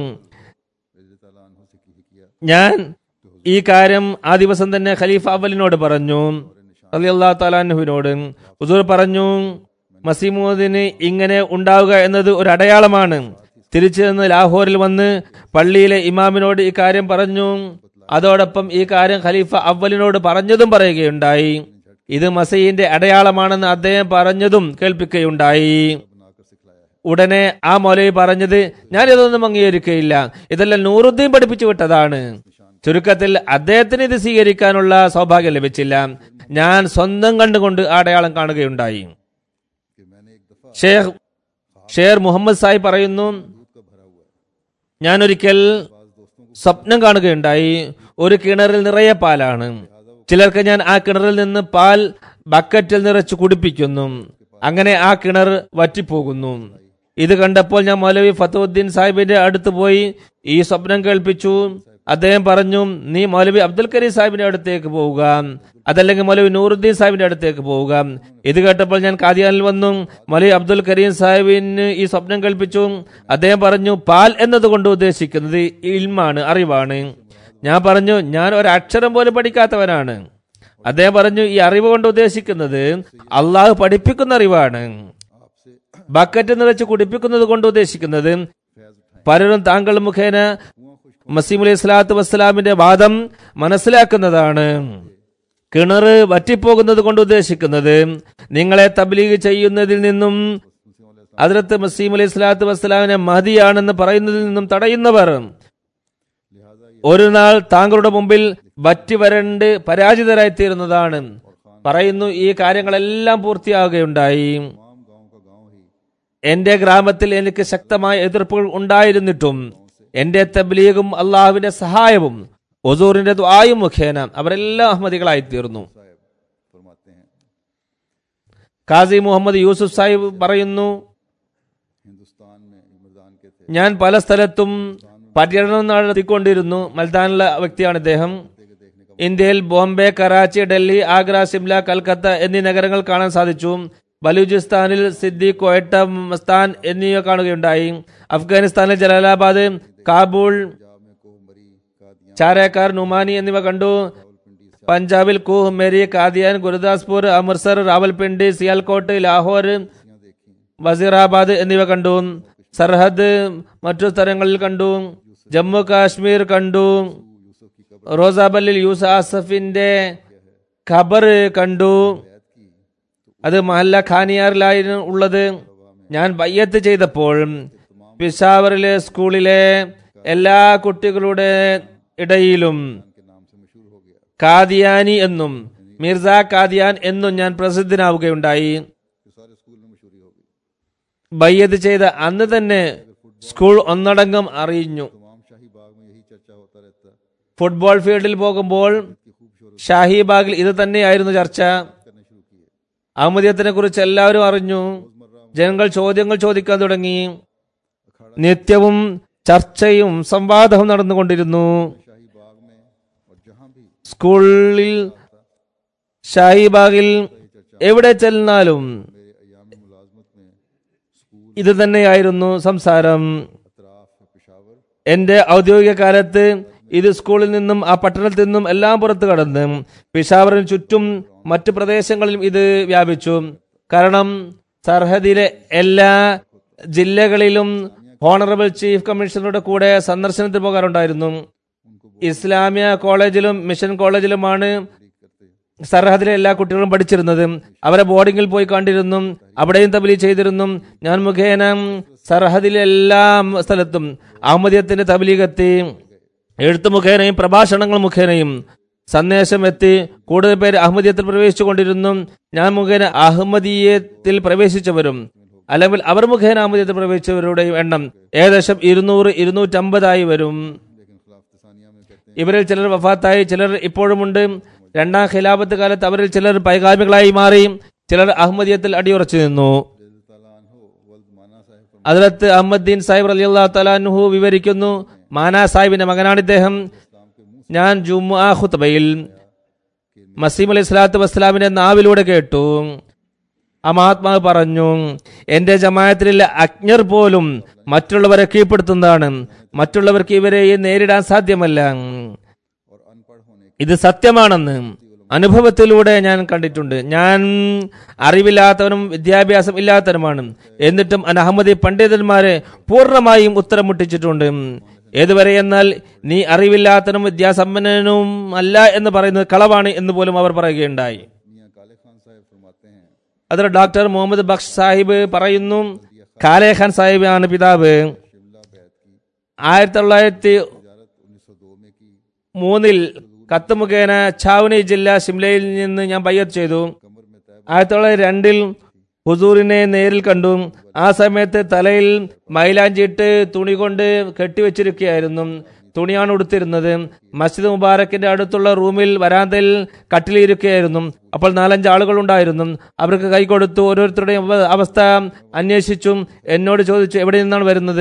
S1: रजी ताला अन्हु से की किया
S2: ഞാൻ ഈ കാര്യം ആ ദിവസം തന്നെ ഖലീഫ അവലിനോട് പറഞ്ഞു അള്ളാഹു താലാൻഹുവിനോട് ഉസൂർ പറഞ്ഞു മസീമൂദിന് ഇങ്ങനെ ഉണ്ടാവുക എന്നത് ഒരു അടയാളമാണ് തിരിച്ചു നിന്ന് ലാഹോറിൽ വന്ന് പള്ളിയിലെ ഇമാമിനോട് ഈ കാര്യം പറഞ്ഞു അതോടൊപ്പം ഈ കാര്യം ഖലീഫ അവലിനോട് പറഞ്ഞതും പറയുകയുണ്ടായി ഇത് മസീന്റെ അടയാളമാണെന്ന് അദ്ദേഹം പറഞ്ഞതും കേൾപ്പിക്കുകയുണ്ടായി
S1: बनाकर सिखलाया है
S2: ഉടനെ ആ മൗലവി പറഞ്ഞത് ഞാൻ ഇതൊന്നും അംഗീകരിക്കുകയില്ല ഇതെല്ലാം നൂറുദ്ദീൻ പഠിപ്പിച്ചു വിട്ടതാണ് ചുരുക്കത്തിൽ അദ്ദേഹത്തിന് ഇത് സ്വീകരിക്കാനുള്ള സൗഭാഗ്യം ലഭിച്ചില്ല ഞാൻ സ്വന്തം കണ്ടുകൊണ്ട് ആ അടയാളം കാണുകയുണ്ടായി
S1: कि मैंने एक दफा
S2: ഷേഖ് ഷേർ മുഹമ്മദ് സാഹിബ് പറയുന്നു
S1: दूध का भरा हुआ है
S2: ഞാനൊരിക്കൽ
S1: आज दोस्तों को
S2: സ്വപ്നം കാണുകയുണ്ടായി ഒരു കിണറിൽ നിറയെ പാലാണ് ചിലർക്ക് ഞാൻ ആ കിണറിൽ നിന്ന് പാൽ ബക്കറ്റിൽ നിറച്ച് കുടിപ്പിക്കുന്നു അങ്ങനെ ആ കിണർ വറ്റിപ്പോകുന്നു ഇത് കണ്ടപ്പോൾ ഞാൻ മൗലവി ഫത്തുദ്ദീൻ സാഹിബിന്റെ അടുത്ത് പോയി ഈ സ്വപ്നം കേൾപ്പിച്ചു അദ്ദേഹം പറഞ്ഞു നീ മൗലവി അബ്ദുൽ കരീം സാഹിബിന്റെ അടുത്തേക്ക് പോവുക അതല്ലെങ്കിൽ മൗലവി നൂറുദ്ദീൻ സാഹിബിന്റെ അടുത്തേക്ക് പോവുക ഇത് കേട്ടപ്പോൾ ഞാൻ കാദിയാനിൽ വന്നു മൗലവി അബ്ദുൽ കരീം സാഹിബിന് ഈ സ്വപ്നം കേൾപ്പിച്ചു അദ്ദേഹം പറഞ്ഞു പാൽ എന്നതുകൊണ്ട് ഉദ്ദേശിക്കുന്നത് ഇൽമാണ് അറിവാണ് ഞാൻ പറഞ്ഞു ഞാൻ ഒരു അക്ഷരം പോലും പഠിക്കാത്തവനാണ് അദ്ദേഹം പറഞ്ഞു ഈ അറിവ് കൊണ്ട് ഉദ്ദേശിക്കുന്നത് അള്ളാഹു പഠിപ്പിക്കുന്ന അറിവാണ്
S1: आपसे
S2: ബക്കറ്റ് നിറച്ച് കുടിപ്പിക്കുന്നത് കൊണ്ട് ഉദ്ദേശിക്കുന്നത്
S1: फैज उठाएं
S2: പലരും താങ്കൾ മുഖേന
S1: कुआं खुश
S2: മസീം അലൈഹി സ്വലാത്തു വസ്സലാമിന്റെ വാദം മനസ്സിലാക്കുന്നതാണ് കിണർ വറ്റിപ്പോകുന്നത് കൊണ്ട് ഉദ്ദേശിക്കുന്നത് നിങ്ങളെ തബ്ലീഗ് ചെയ്യുന്നതിൽ നിന്നും അതിർത്ത് മസീം അലൈഹി സ്വലാത്തു വസ്സലാമിനെ മതിയാണെന്ന് പറയുന്നതിൽ നിന്നും തടയുന്നവർ
S1: लिहाजा ये
S2: ഒരു നാൾ താങ്കളുടെ മുമ്പിൽ വറ്റി വരണ്ട് പരാജിതരായിത്തീരുന്നതാണ് പറയുന്നു ഈ കാര്യങ്ങളെല്ലാം പൂർത്തിയാവുകയുണ്ടായി
S1: तमाम गांव का गांव ही
S2: എന്റെ ഗ്രാമത്തിൽ എനിക്ക് ശക്തമായ എതിർപ്പുകൾ ഉണ്ടായിരുന്നിട്ടും എന്റെ തബ്ലീഗും അള്ളാഹുവിന്റെ സഹായവും ഒസൂറിന്റെ ദ്വായും മുഖേന അവരെല്ലാം അഹമ്മദികളായി തീർന്നു
S1: साहब फरमाते हैं
S2: ഖാസി മുഹമ്മദ് യൂസുഫ് സാഹിബ് പറയുന്നു
S1: हिंदुस्तान में इमरदान के थे
S2: ഞാൻ പല സ്ഥലത്തും പര്യടനം നടത്തിക്കൊണ്ടിരുന്നു മൽദാനുള്ള വ്യക്തിയാണ് ഇദ്ദേഹം ഇന്ത്യയിൽ ബോംബെ കറാച്ചി ഡൽഹി ആഗ്ര സിംല കൽക്കത്ത എന്നീ നഗരങ്ങൾ കാണാൻ സാധിച്ചു ബലൂചിസ്ഥാനിൽ സിദ്ദി കോയട്ട മസ്താൻ എന്നിവ കാണുകയുണ്ടായി അഫ്ഗാനിസ്ഥാനിൽ ജലാലാബാദ് കാബൂൾ
S1: पंजाब में कोहमरी कादियां
S2: ചാരക്കാർ നുമാനി എന്നിവ കണ്ടു
S1: रावलपिंडी
S2: പഞ്ചാബിൽ കൂഹ് മേരി കാദിയാൻ ഗുരുദാസ്പൂർ അമൃത്സർ റാവൽപിണ്ടി സിയാൽകോട്ട് ലാഹോർ
S1: सियां देखी
S2: വസീറാബാദ് എന്നിവ കണ്ടു സർഹദ് മറ്റു സ്ഥലങ്ങളിൽ കണ്ടു ജമ്മു കാശ്മീർ കണ്ടു
S1: यूसुफ की कब्र
S2: റോസാബല്ലിൽ യൂസ ആസഫിന്റെ ഖബർ കണ്ടു
S1: बैत की
S2: അത് മഹല്ല ഖാനിയാറിലായിരുന്നു ഉള്ളത് ഞാൻ ബയ്യത്ത് ചെയ്തപ്പോൾ പിഷാവറിലെ സ്കൂളിലെ എല്ലാ കുട്ടികളുടെ ഇടയിലും
S1: के नाम से मशहूर हो गया
S2: കാദിയാനി എന്നും മിർസ കാദിയാൻ എന്നും ഞാൻ പ്രസിദ്ധനാവുകയുണ്ടായി
S1: कि सारे स्कूल में मशहूरी हो गई
S2: ബയ്യത്ത് ചെയ്ത അന്ന് തന്നെ സ്കൂൾ ഒന്നടങ്കം അറിഞ്ഞു
S1: तमाम शाही बाग में यही चर्चा होता रहता
S2: ഫുട്ബോൾ ഫീൽഡിൽ പോകുമ്പോൾ
S1: की खूब शोर
S2: ഷാഹിബാഗിൽ ഇത് തന്നെയായിരുന്നു ചർച്ച
S1: करने शुरू किए
S2: അഹമ്മദിയത്തിനെ കുറിച്ച് എല്ലാവരും അറിഞ്ഞു ജനങ്ങൾ ചോദ്യങ്ങൾ ചോദിക്കാൻ തുടങ്ങി നിത്യവും ചർച്ചയും സംവാദവും നടന്നുകൊണ്ടിരുന്നു
S1: शाही बाग में और जहां भी
S2: സ്കൂളിൽ ഷാഹിബാഗിൽ എവിടെ ചെന്നാലും
S1: मेरे अयाम मुलाजमत में स्कूल
S2: ഇത് തന്നെയായിരുന്നു സംസാരം
S1: अतराफ पेशावर
S2: എന്റെ ഔദ്യോഗിക കാലത്ത് ഇത് സ്കൂളിൽ നിന്നും ആ പട്ടണത്തിൽ നിന്നും എല്ലാം പുറത്തു കടന്ന് പിഷാവറിന് ചുറ്റും മറ്റു പ്രദേശങ്ങളിലും ഇത് വ്യാപിച്ചു കാരണം സർഹദിലെ എല്ലാ ജില്ലകളിലും ഹോണറബിൾ ചീഫ് കമ്മീഷണറുടെ കൂടെ സന്ദർശനത്തിൽ പോകാറുണ്ടായിരുന്നു ഇസ്ലാമിയ കോളേജിലും മിഷൻ കോളേജിലുമാണ് സർഹദിലെ എല്ലാ കുട്ടികളും പഠിച്ചിരുന്നത് അവരെ ബോർഡിങ്ങിൽ പോയി കണ്ടിരുന്നു അവിടെയും തബലി ചെയ്തിരുന്നു ഞാൻ മുഖേന സർഹദിലെ എല്ലാ സ്ഥലത്തും അഹമ്മദിയത്തിന്റെ തബലീഗെത്തി എഴുത്ത് മുഖേനയും പ്രഭാഷണങ്ങൾ മുഖേനയും സന്ദേശം എത്തി കൂടുതൽ പേര് അഹമ്മദിയത്തിൽ പ്രവേശിച്ചുകൊണ്ടിരുന്നു ഞാൻ മുഖേന അഹമ്മദീയത്തിൽ പ്രവേശിച്ചവരും അല്ലെങ്കിൽ അവർ മുഖേന അഹമ്മദിയത്തിൽ പ്രവേശിച്ചവരുടെയും എണ്ണം ഏകദേശം ഇരുന്നൂറ് ഇരുന്നൂറ്റമ്പതായി വരും
S1: लेकिन खिलाफ तसानिया में कहते
S2: ഇവരിൽ ചിലർ വഫാത്തായി ചിലർ ഇപ്പോഴുമുണ്ട് രണ്ടാം ഖിലാഫത്ത് കാലത്ത് അവരിൽ ചിലർ പൈകാമികളായി മാറി ചിലർ അഹമ്മദിയത്തിൽ അടിയുറച്ചു നിന്നു
S1: हैं तलान हो वल्द माना साहिब
S2: അതിലത്ത് അഹമ്മദ്ദീൻ സാഹിബ് അലി അള്ളാഹു തലാൻഹു വിവരിക്കുന്നു മാനാ സാഹിബിന്റെ മകനാണ് ഇദ്ദേഹം ഞാൻ ജുമുഅ ഖുത്ബയിൽ മസീം അലൈഹി സ്വലാത്തു വസ്സലാമിന്റെ നാവിലൂടെ കേട്ടു ആ മഹാത്മാവ് പറഞ്ഞു എന്റെ ജമായത്തിലെ അജ്ഞർ പോലും മറ്റുള്ളവരെ കീഴ്പ്പെടുത്തുന്നതാണ് മറ്റുള്ളവർക്ക് ഇവരെ നേരിടാൻ സാധ്യമല്ല
S1: और अनपढ़ होने
S2: ഇത് സത്യമാണെന്ന് അനുഭവത്തിലൂടെ ഞാൻ കണ്ടിട്ടുണ്ട് ഞാൻ അറിവില്ലാത്തവനും വിദ്യാഭ്യാസം ഇല്ലാത്തവനുമാണ് എന്നിട്ടും അനഹമ്മദി പണ്ഡിതന്മാരെ പൂർണ്ണമായും ഉത്തരം മുട്ടിച്ചിട്ടുണ്ട് ഏതുവരെ എന്നാൽ നീ അറിവില്ലാത്തനും വിദ്യാസമ്പന്നനും അല്ല എന്ന് പറയുന്നത് കളവാണ് എന്ന് പോലും അവർ പറയുകയുണ്ടായി
S1: मियाँ काले खान साहब फरमाते हैं
S2: അതിൽ ഡോക്ടർ മുഹമ്മദ് ബക്ഷ് സാഹിബ് പറയുന്നു കാലേ ഖാൻ സാഹിബാണ് പിതാവ്
S1: शिमला बैत की
S2: ആയിരത്തി തൊള്ളായിരത്തി
S1: तजारत उन्नीस सौ दो में की
S2: മൂന്നിൽ കത്ത് മുഖേന ഛാവനി ജില്ല ഷിംലയിൽ നിന്ന് ഞാൻ ബയ്യത്ത് ചെയ്തു
S1: कमर में तय
S2: ആയിരത്തി തൊള്ളായിരത്തി രണ്ടിൽ ഹുസൂറിനെ നേരിൽ കണ്ടു ആ സമയത്ത് തലയിൽ മൈലാഞ്ചിട്ട് തുണി കൊണ്ട് കെട്ടിവെച്ചിരിക്കുകയായിരുന്നു തുണിയാണ് ഉടുത്തിരുന്നത് മസ്ജിദ് മുബാറക്കിന്റെ അടുത്തുള്ള റൂമിൽ വരാന്തയിൽ കട്ടിലിരിക്കുകയായിരുന്നു അപ്പോൾ നാലഞ്ച് ആളുകൾ ഉണ്ടായിരുന്നു അവർക്ക് കൈ കൊടുത്തു ഓരോരുത്തരുടെയും അവ- അവസ്ഥ അന്വേഷിച്ചു എന്നോട് ചോദിച്ചു എവിടെ നിന്നാണ് വരുന്നത്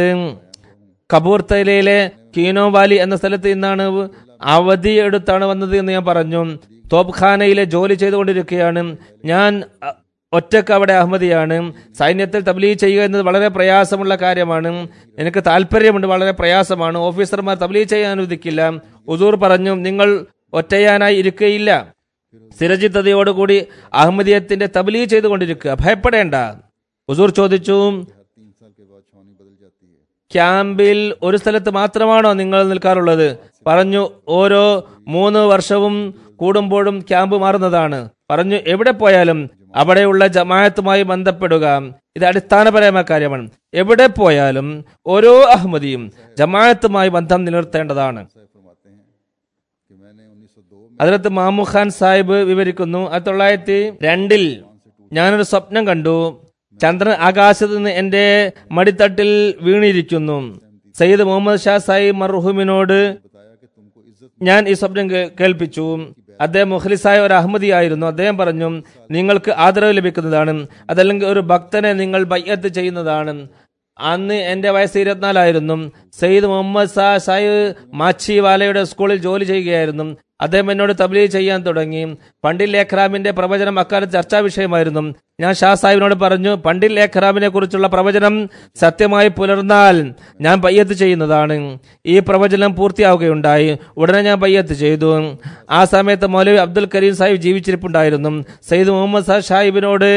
S2: കപൂർത്തലയിലെ കീനോ വാലി എന്ന സ്ഥലത്ത് നിന്നാണ് അവധി എടുത്താണ് വന്നത് എന്ന് ഞാൻ പറഞ്ഞു തോപ്ഖാനയിലെ ജോലി ചെയ്തുകൊണ്ടിരിക്കുകയാണ് ഞാൻ അ, ഒറ്റക്ക് അവിടെ അഹമ്മദിയാണ് സൈന്യത്തിൽ തബ്ലീ ചെയ്യുക എന്നത് വളരെ പ്രയാസമുള്ള കാര്യമാണ് എനിക്ക് താല്പര്യമുണ്ട് വളരെ പ്രയാസമാണ് ഓഫീസർമാർ തബ്ലീ ചെയ്യാൻ അനുവദിക്കില്ല ഉസൂർ പറഞ്ഞു നിങ്ങൾ ഒറ്റയാനായി ഇരിക്കുകയില്ല സ്ഥിരചിത്തതയോടുകൂടി അഹമ്മദിയത്തിന്റെ തബ്ലീ ചെയ്തുകൊണ്ടിരിക്കുക ഭയപ്പെടേണ്ട ഉസൂർ ചോദിച്ചു
S1: तीन साल के बाद छावनी बदल जाती है
S2: ക്യാമ്പിൽ ഒരു സ്ഥലത്ത് മാത്രമാണോ നിങ്ങൾ നിൽക്കാറുള്ളത് പറഞ്ഞു ഓരോ മൂന്ന് വർഷവും കൂടുമ്പോഴും ക്യാമ്പ് മാറുന്നതാണ് പറഞ്ഞു എവിടെ പോയാലും അവിടെയുള്ള ജമാഅത്തുമായി ബന്ധപ്പെടുക ഇത് അടിസ്ഥാനപരമായ കാര്യമാണ് എവിടെ പോയാലും ഓരോ അഹമ്മദിയും ജമാഅത്തുമായി ബന്ധം നിലനിർത്തേണ്ടതാണ്
S1: साहब फरमाते हैं कि मैंने उन्नीस सौ दो में
S2: അതിലത്ത് മാമു ഖാൻ സാഹിബ് വിവരിക്കുന്നു ആയിരത്തി തൊള്ളായിരത്തി രണ്ടിൽ ഞാനൊരു സ്വപ്നം കണ്ടു ചന്ദ്രൻ ആകാശത്ത് നിന്ന് എന്റെ മടിത്തട്ടിൽ വീണിരിക്കുന്നു സയ്യിദ് മുഹമ്മദ് ഷാ സാഹിബ് മർഹൂമിനോട്
S1: बताया कि तुमको इज्जत
S2: ഞാൻ ഈ സ്വപ്നം കേ- കേൾപ്പിച്ചു അദ്ദേഹം മുഖലിസായ ഒരു അഹമ്മദിയായിരുന്നു അദ്ദേഹം പറഞ്ഞു നിങ്ങൾക്ക് ആദരവ് ലഭിക്കുന്നതാണ് അതല്ലെങ്കിൽ ഒരു ഭക്തനെ നിങ്ങൾ ബയ്യത്ത് ചെയ്യുന്നതാണ് അന്ന് എന്റെ വയസ്സ് ഇരുപത്തിനാലായിരുന്നു സയ്യിദ് മുഹമ്മദ് സാ സാഹിബ് മാച്ചിവാലയുടെ സ്കൂളിൽ ജോലി ചെയ്യുകയായിരുന്നു അദ്ദേഹം എന്നോട് തബ്ലീ ചെയ്യാൻ തുടങ്ങി പണ്ഡിൽ ലേഖ്റാമിന്റെ പ്രവചനം അക്കാലത്ത് ചർച്ചാ വിഷയമായിരുന്നു ഞാൻ ഷാ സാഹിബിനോട് പറഞ്ഞു പണ്ഡിൽ ലേഖ്റാമിനെ കുറിച്ചുള്ള പ്രവചനം സത്യമായി പുലർന്നാൽ ഞാൻ പയ്യത്ത് ചെയ്യുന്നതാണ് ഈ പ്രവചനം പൂർത്തിയാവുകയുണ്ടായി ഉടനെ ഞാൻ പയ്യത്ത് ചെയ്തു ആ സമയത്ത് മൗലവി അബ്ദുൽ കരീം സാഹിബ് ജീവിച്ചിരിപ്പുണ്ടായിരുന്നു സയ്യിദ് മുഹമ്മദ് സാ സാഹിബിനോട്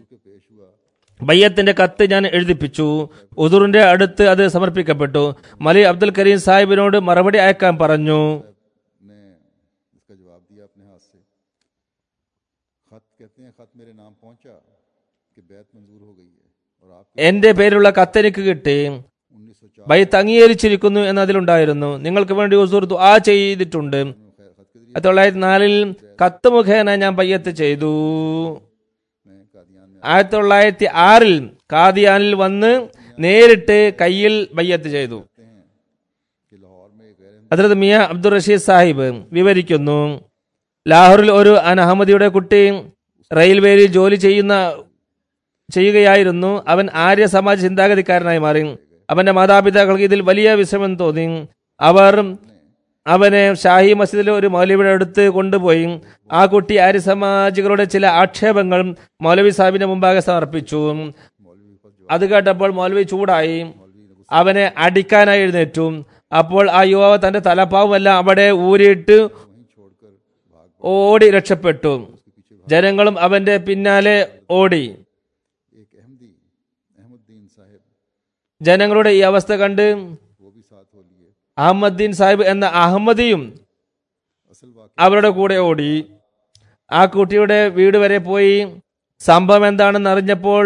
S2: ബയ്യത്തിന്റെ കത്ത് ഞാൻ എഴുതിപ്പിച്ചു ഉദൂറിന്റെ അടുത്ത് അത് സമർപ്പിക്കപ്പെട്ടു മലി അബ്ദുൽ കരീം സാഹിബിനോട് മറുപടി അയക്കാൻ പറഞ്ഞു
S1: ने इसका जवाब दिया अपने हाथ से खत कहते हैं खत मेरे नाम पहुंचा कि बैत मंजूर हो गई है और आप
S2: എന്റെ പേരുള്ള കത്ത് എനിക്ക് കിട്ടി
S1: उन्नीस सौ चार
S2: ബൈത്ത് അംഗീകരിച്ചിരിക്കുന്നു എന്ന് അതിലുണ്ടായിരുന്നു നിങ്ങൾക്ക് വേണ്ടി ഉസൂർ ദുആ ചെയ്തിട്ടുണ്ട്
S1: खैर खत के
S2: ആയിരത്തി തൊള്ളായിരത്തി നാലിൽ കത്ത് മുഖേന ഞാൻ ബയ്യത്ത് ചെയ്തു
S1: मैं कादियान में
S2: ആയിരത്തി തൊള്ളായിരത്തി ആറിൽ കാദിയാനിൽ വന്ന് നേരിട്ട് കയ്യിൽ ബയ്യത്ത് ചെയ്തു
S1: आते हैं कि लाहौर में एक गैर
S2: അതിലത് മിയ അബ്ദുൾ റഷീദ് സാഹിബ് വിവരിക്കുന്നു ലാഹോറിൽ ഒരു അനഹമ്മദിയുടെ കുട്ടി റെയിൽവേയിൽ ജോലി ചെയ്യുന്ന ചെയ്യുകയായിരുന്നു അവൻ ആര്യ സമാജ ചിന്താഗതിക്കാരനായി മാറി അവന്റെ മാതാപിതാക്കൾക്ക് ഇതിൽ വലിയ വിഷമം തോന്നി അവർ അവനെ ഷാഹി മസ്ജിദിലെ ഒരു മൗലവിയുടെ അടുത്ത് കൊണ്ടുപോയി ആ കുട്ടി ആര്യ സമാജികളുടെ ചില ആക്ഷേപങ്ങൾ മൗലവി സാഹിബിന്റെ മുമ്പാകെ സമർപ്പിച്ചു അത് കേട്ടപ്പോൾ മൗലവി ചൂടായി അവനെ അടിക്കാനായി എഴുന്നേറ്റു അപ്പോൾ ആ യുവാവ് തന്റെ തലപ്പാവുമെല്ലാം അവിടെ ഊരിയിട്ട് ഓടി രക്ഷപ്പെട്ടു ജനങ്ങളും അവന്റെ പിന്നാലെ ഓടി
S1: एक अहमदी अहमदीन साहिब
S2: ജനങ്ങളുടെ ഈ അവസ്ഥ കണ്ട്
S1: वो भी साथ हो लिए
S2: അഹമ്മദ്ദീൻ സാഹിബ് എന്ന അഹമ്മദിയും
S1: असल वाक़
S2: അവരുടെ കൂടെ ഓടി ആ കുട്ടിയുടെ വീട് വരെ പോയി സംഭവം എന്താണെന്ന് അറിഞ്ഞപ്പോൾ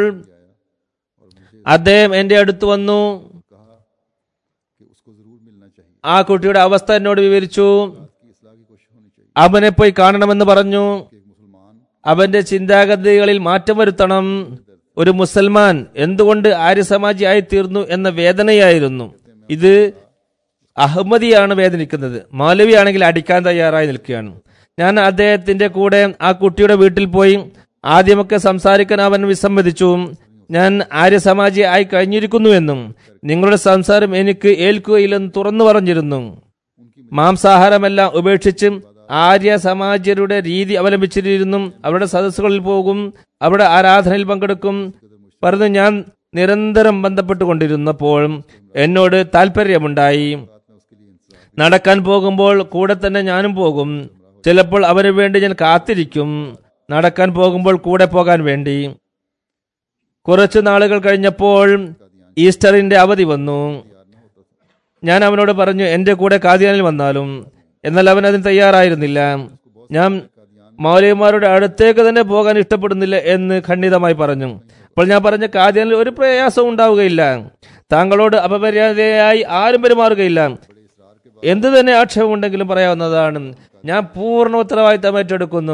S2: അദ്ദേഹം എന്റെ അടുത്ത് വന്നു
S1: कहा कि उसको ज़रूर मिलना चाहिए
S2: ആ കുട്ടിയുടെ അവസ്ഥ എന്നോട് വിവരിച്ചു
S1: की इसलाह की कोशिश होनी चाहिए
S2: അവനെ പോയി കാണണമെന്ന് പറഞ്ഞു
S1: कि एक मुसलमान
S2: അവന്റെ ചിന്താഗതികളിൽ മാറ്റം വരുത്തണം ഒരു മുസൽമാൻ എന്തുകൊണ്ട് ആര്യസമാജിയായി തീർന്നു എന്ന വേദനയായിരുന്നു ഇത് അഹമ്മദിയാണ് വേദനിക്കുന്നത് മൗലവി ആണെങ്കിൽ അടിക്കാൻ തയ്യാറായി നിൽക്കുകയാണ് ഞാൻ അദ്ദേഹത്തിന്റെ കൂടെ ആ കുട്ടിയുടെ വീട്ടിൽ പോയി ആദ്യമൊക്കെ സംസാരിക്കാൻ അവൻ വിസമ്മതിച്ചു ഞാൻ ആര്യസമാജി ആയി കഴിഞ്ഞിരിക്കുന്നുവെന്നും നിങ്ങളുടെ സംസാരം എനിക്ക് ഏൽക്കുകയില്ലെന്ന് തുറന്നു പറഞ്ഞിരുന്നു മാംസാഹാരമെല്ലാം ഉപേക്ഷിച്ച് ആര്യ സമാജരുടെ രീതി അവലംബിച്ചിരുന്നു അവരുടെ സദസ്സുകളിൽ പോകും അവരുടെ ആരാധനയിൽ പങ്കെടുക്കും പറഞ്ഞു ഞാൻ നിരന്തരം ബന്ധപ്പെട്ടുകൊണ്ടിരുന്നപ്പോൾ എന്നോട് താല്പര്യമുണ്ടായി നടക്കാൻ പോകുമ്പോൾ കൂടെ തന്നെ ഞാനും പോകും ചിലപ്പോൾ അവന് വേണ്ടി ഞാൻ കാത്തിരിക്കും നടക്കാൻ പോകുമ്പോൾ കൂടെ പോകാൻ വേണ്ടി കുറച്ചു നാളുകൾ കഴിഞ്ഞപ്പോൾ ഈസ്റ്ററിന്റെ അവധി വന്നു ഞാൻ അവനോട് പറഞ്ഞു എന്റെ കൂടെ കാദിയാനിൽ വന്നാലും എന്നാൽ അവൻ അതിന് തയ്യാറായിരുന്നില്ല ഞാൻ മൗലവിമാരുടെ അടുത്തേക്ക് തന്നെ പോകാൻ ഇഷ്ടപ്പെടുന്നില്ല എന്ന് ഖണ്ഡിതമായി പറഞ്ഞു അപ്പോൾ ഞാൻ പറഞ്ഞ കാദിയാനിൽ ഒരു പ്രയാസവും ഉണ്ടാവുകയില്ല താങ്കളോട് അപമര്യാദയായി ആരും പെരുമാറുകയില്ല എന്ത് തന്നെ ആക്ഷേപമുണ്ടെങ്കിലും പറയാവുന്നതാണ് ഞാൻ പൂർണ്ണ ഉത്തരവാദിത്തം ഏറ്റെടുക്കുന്നു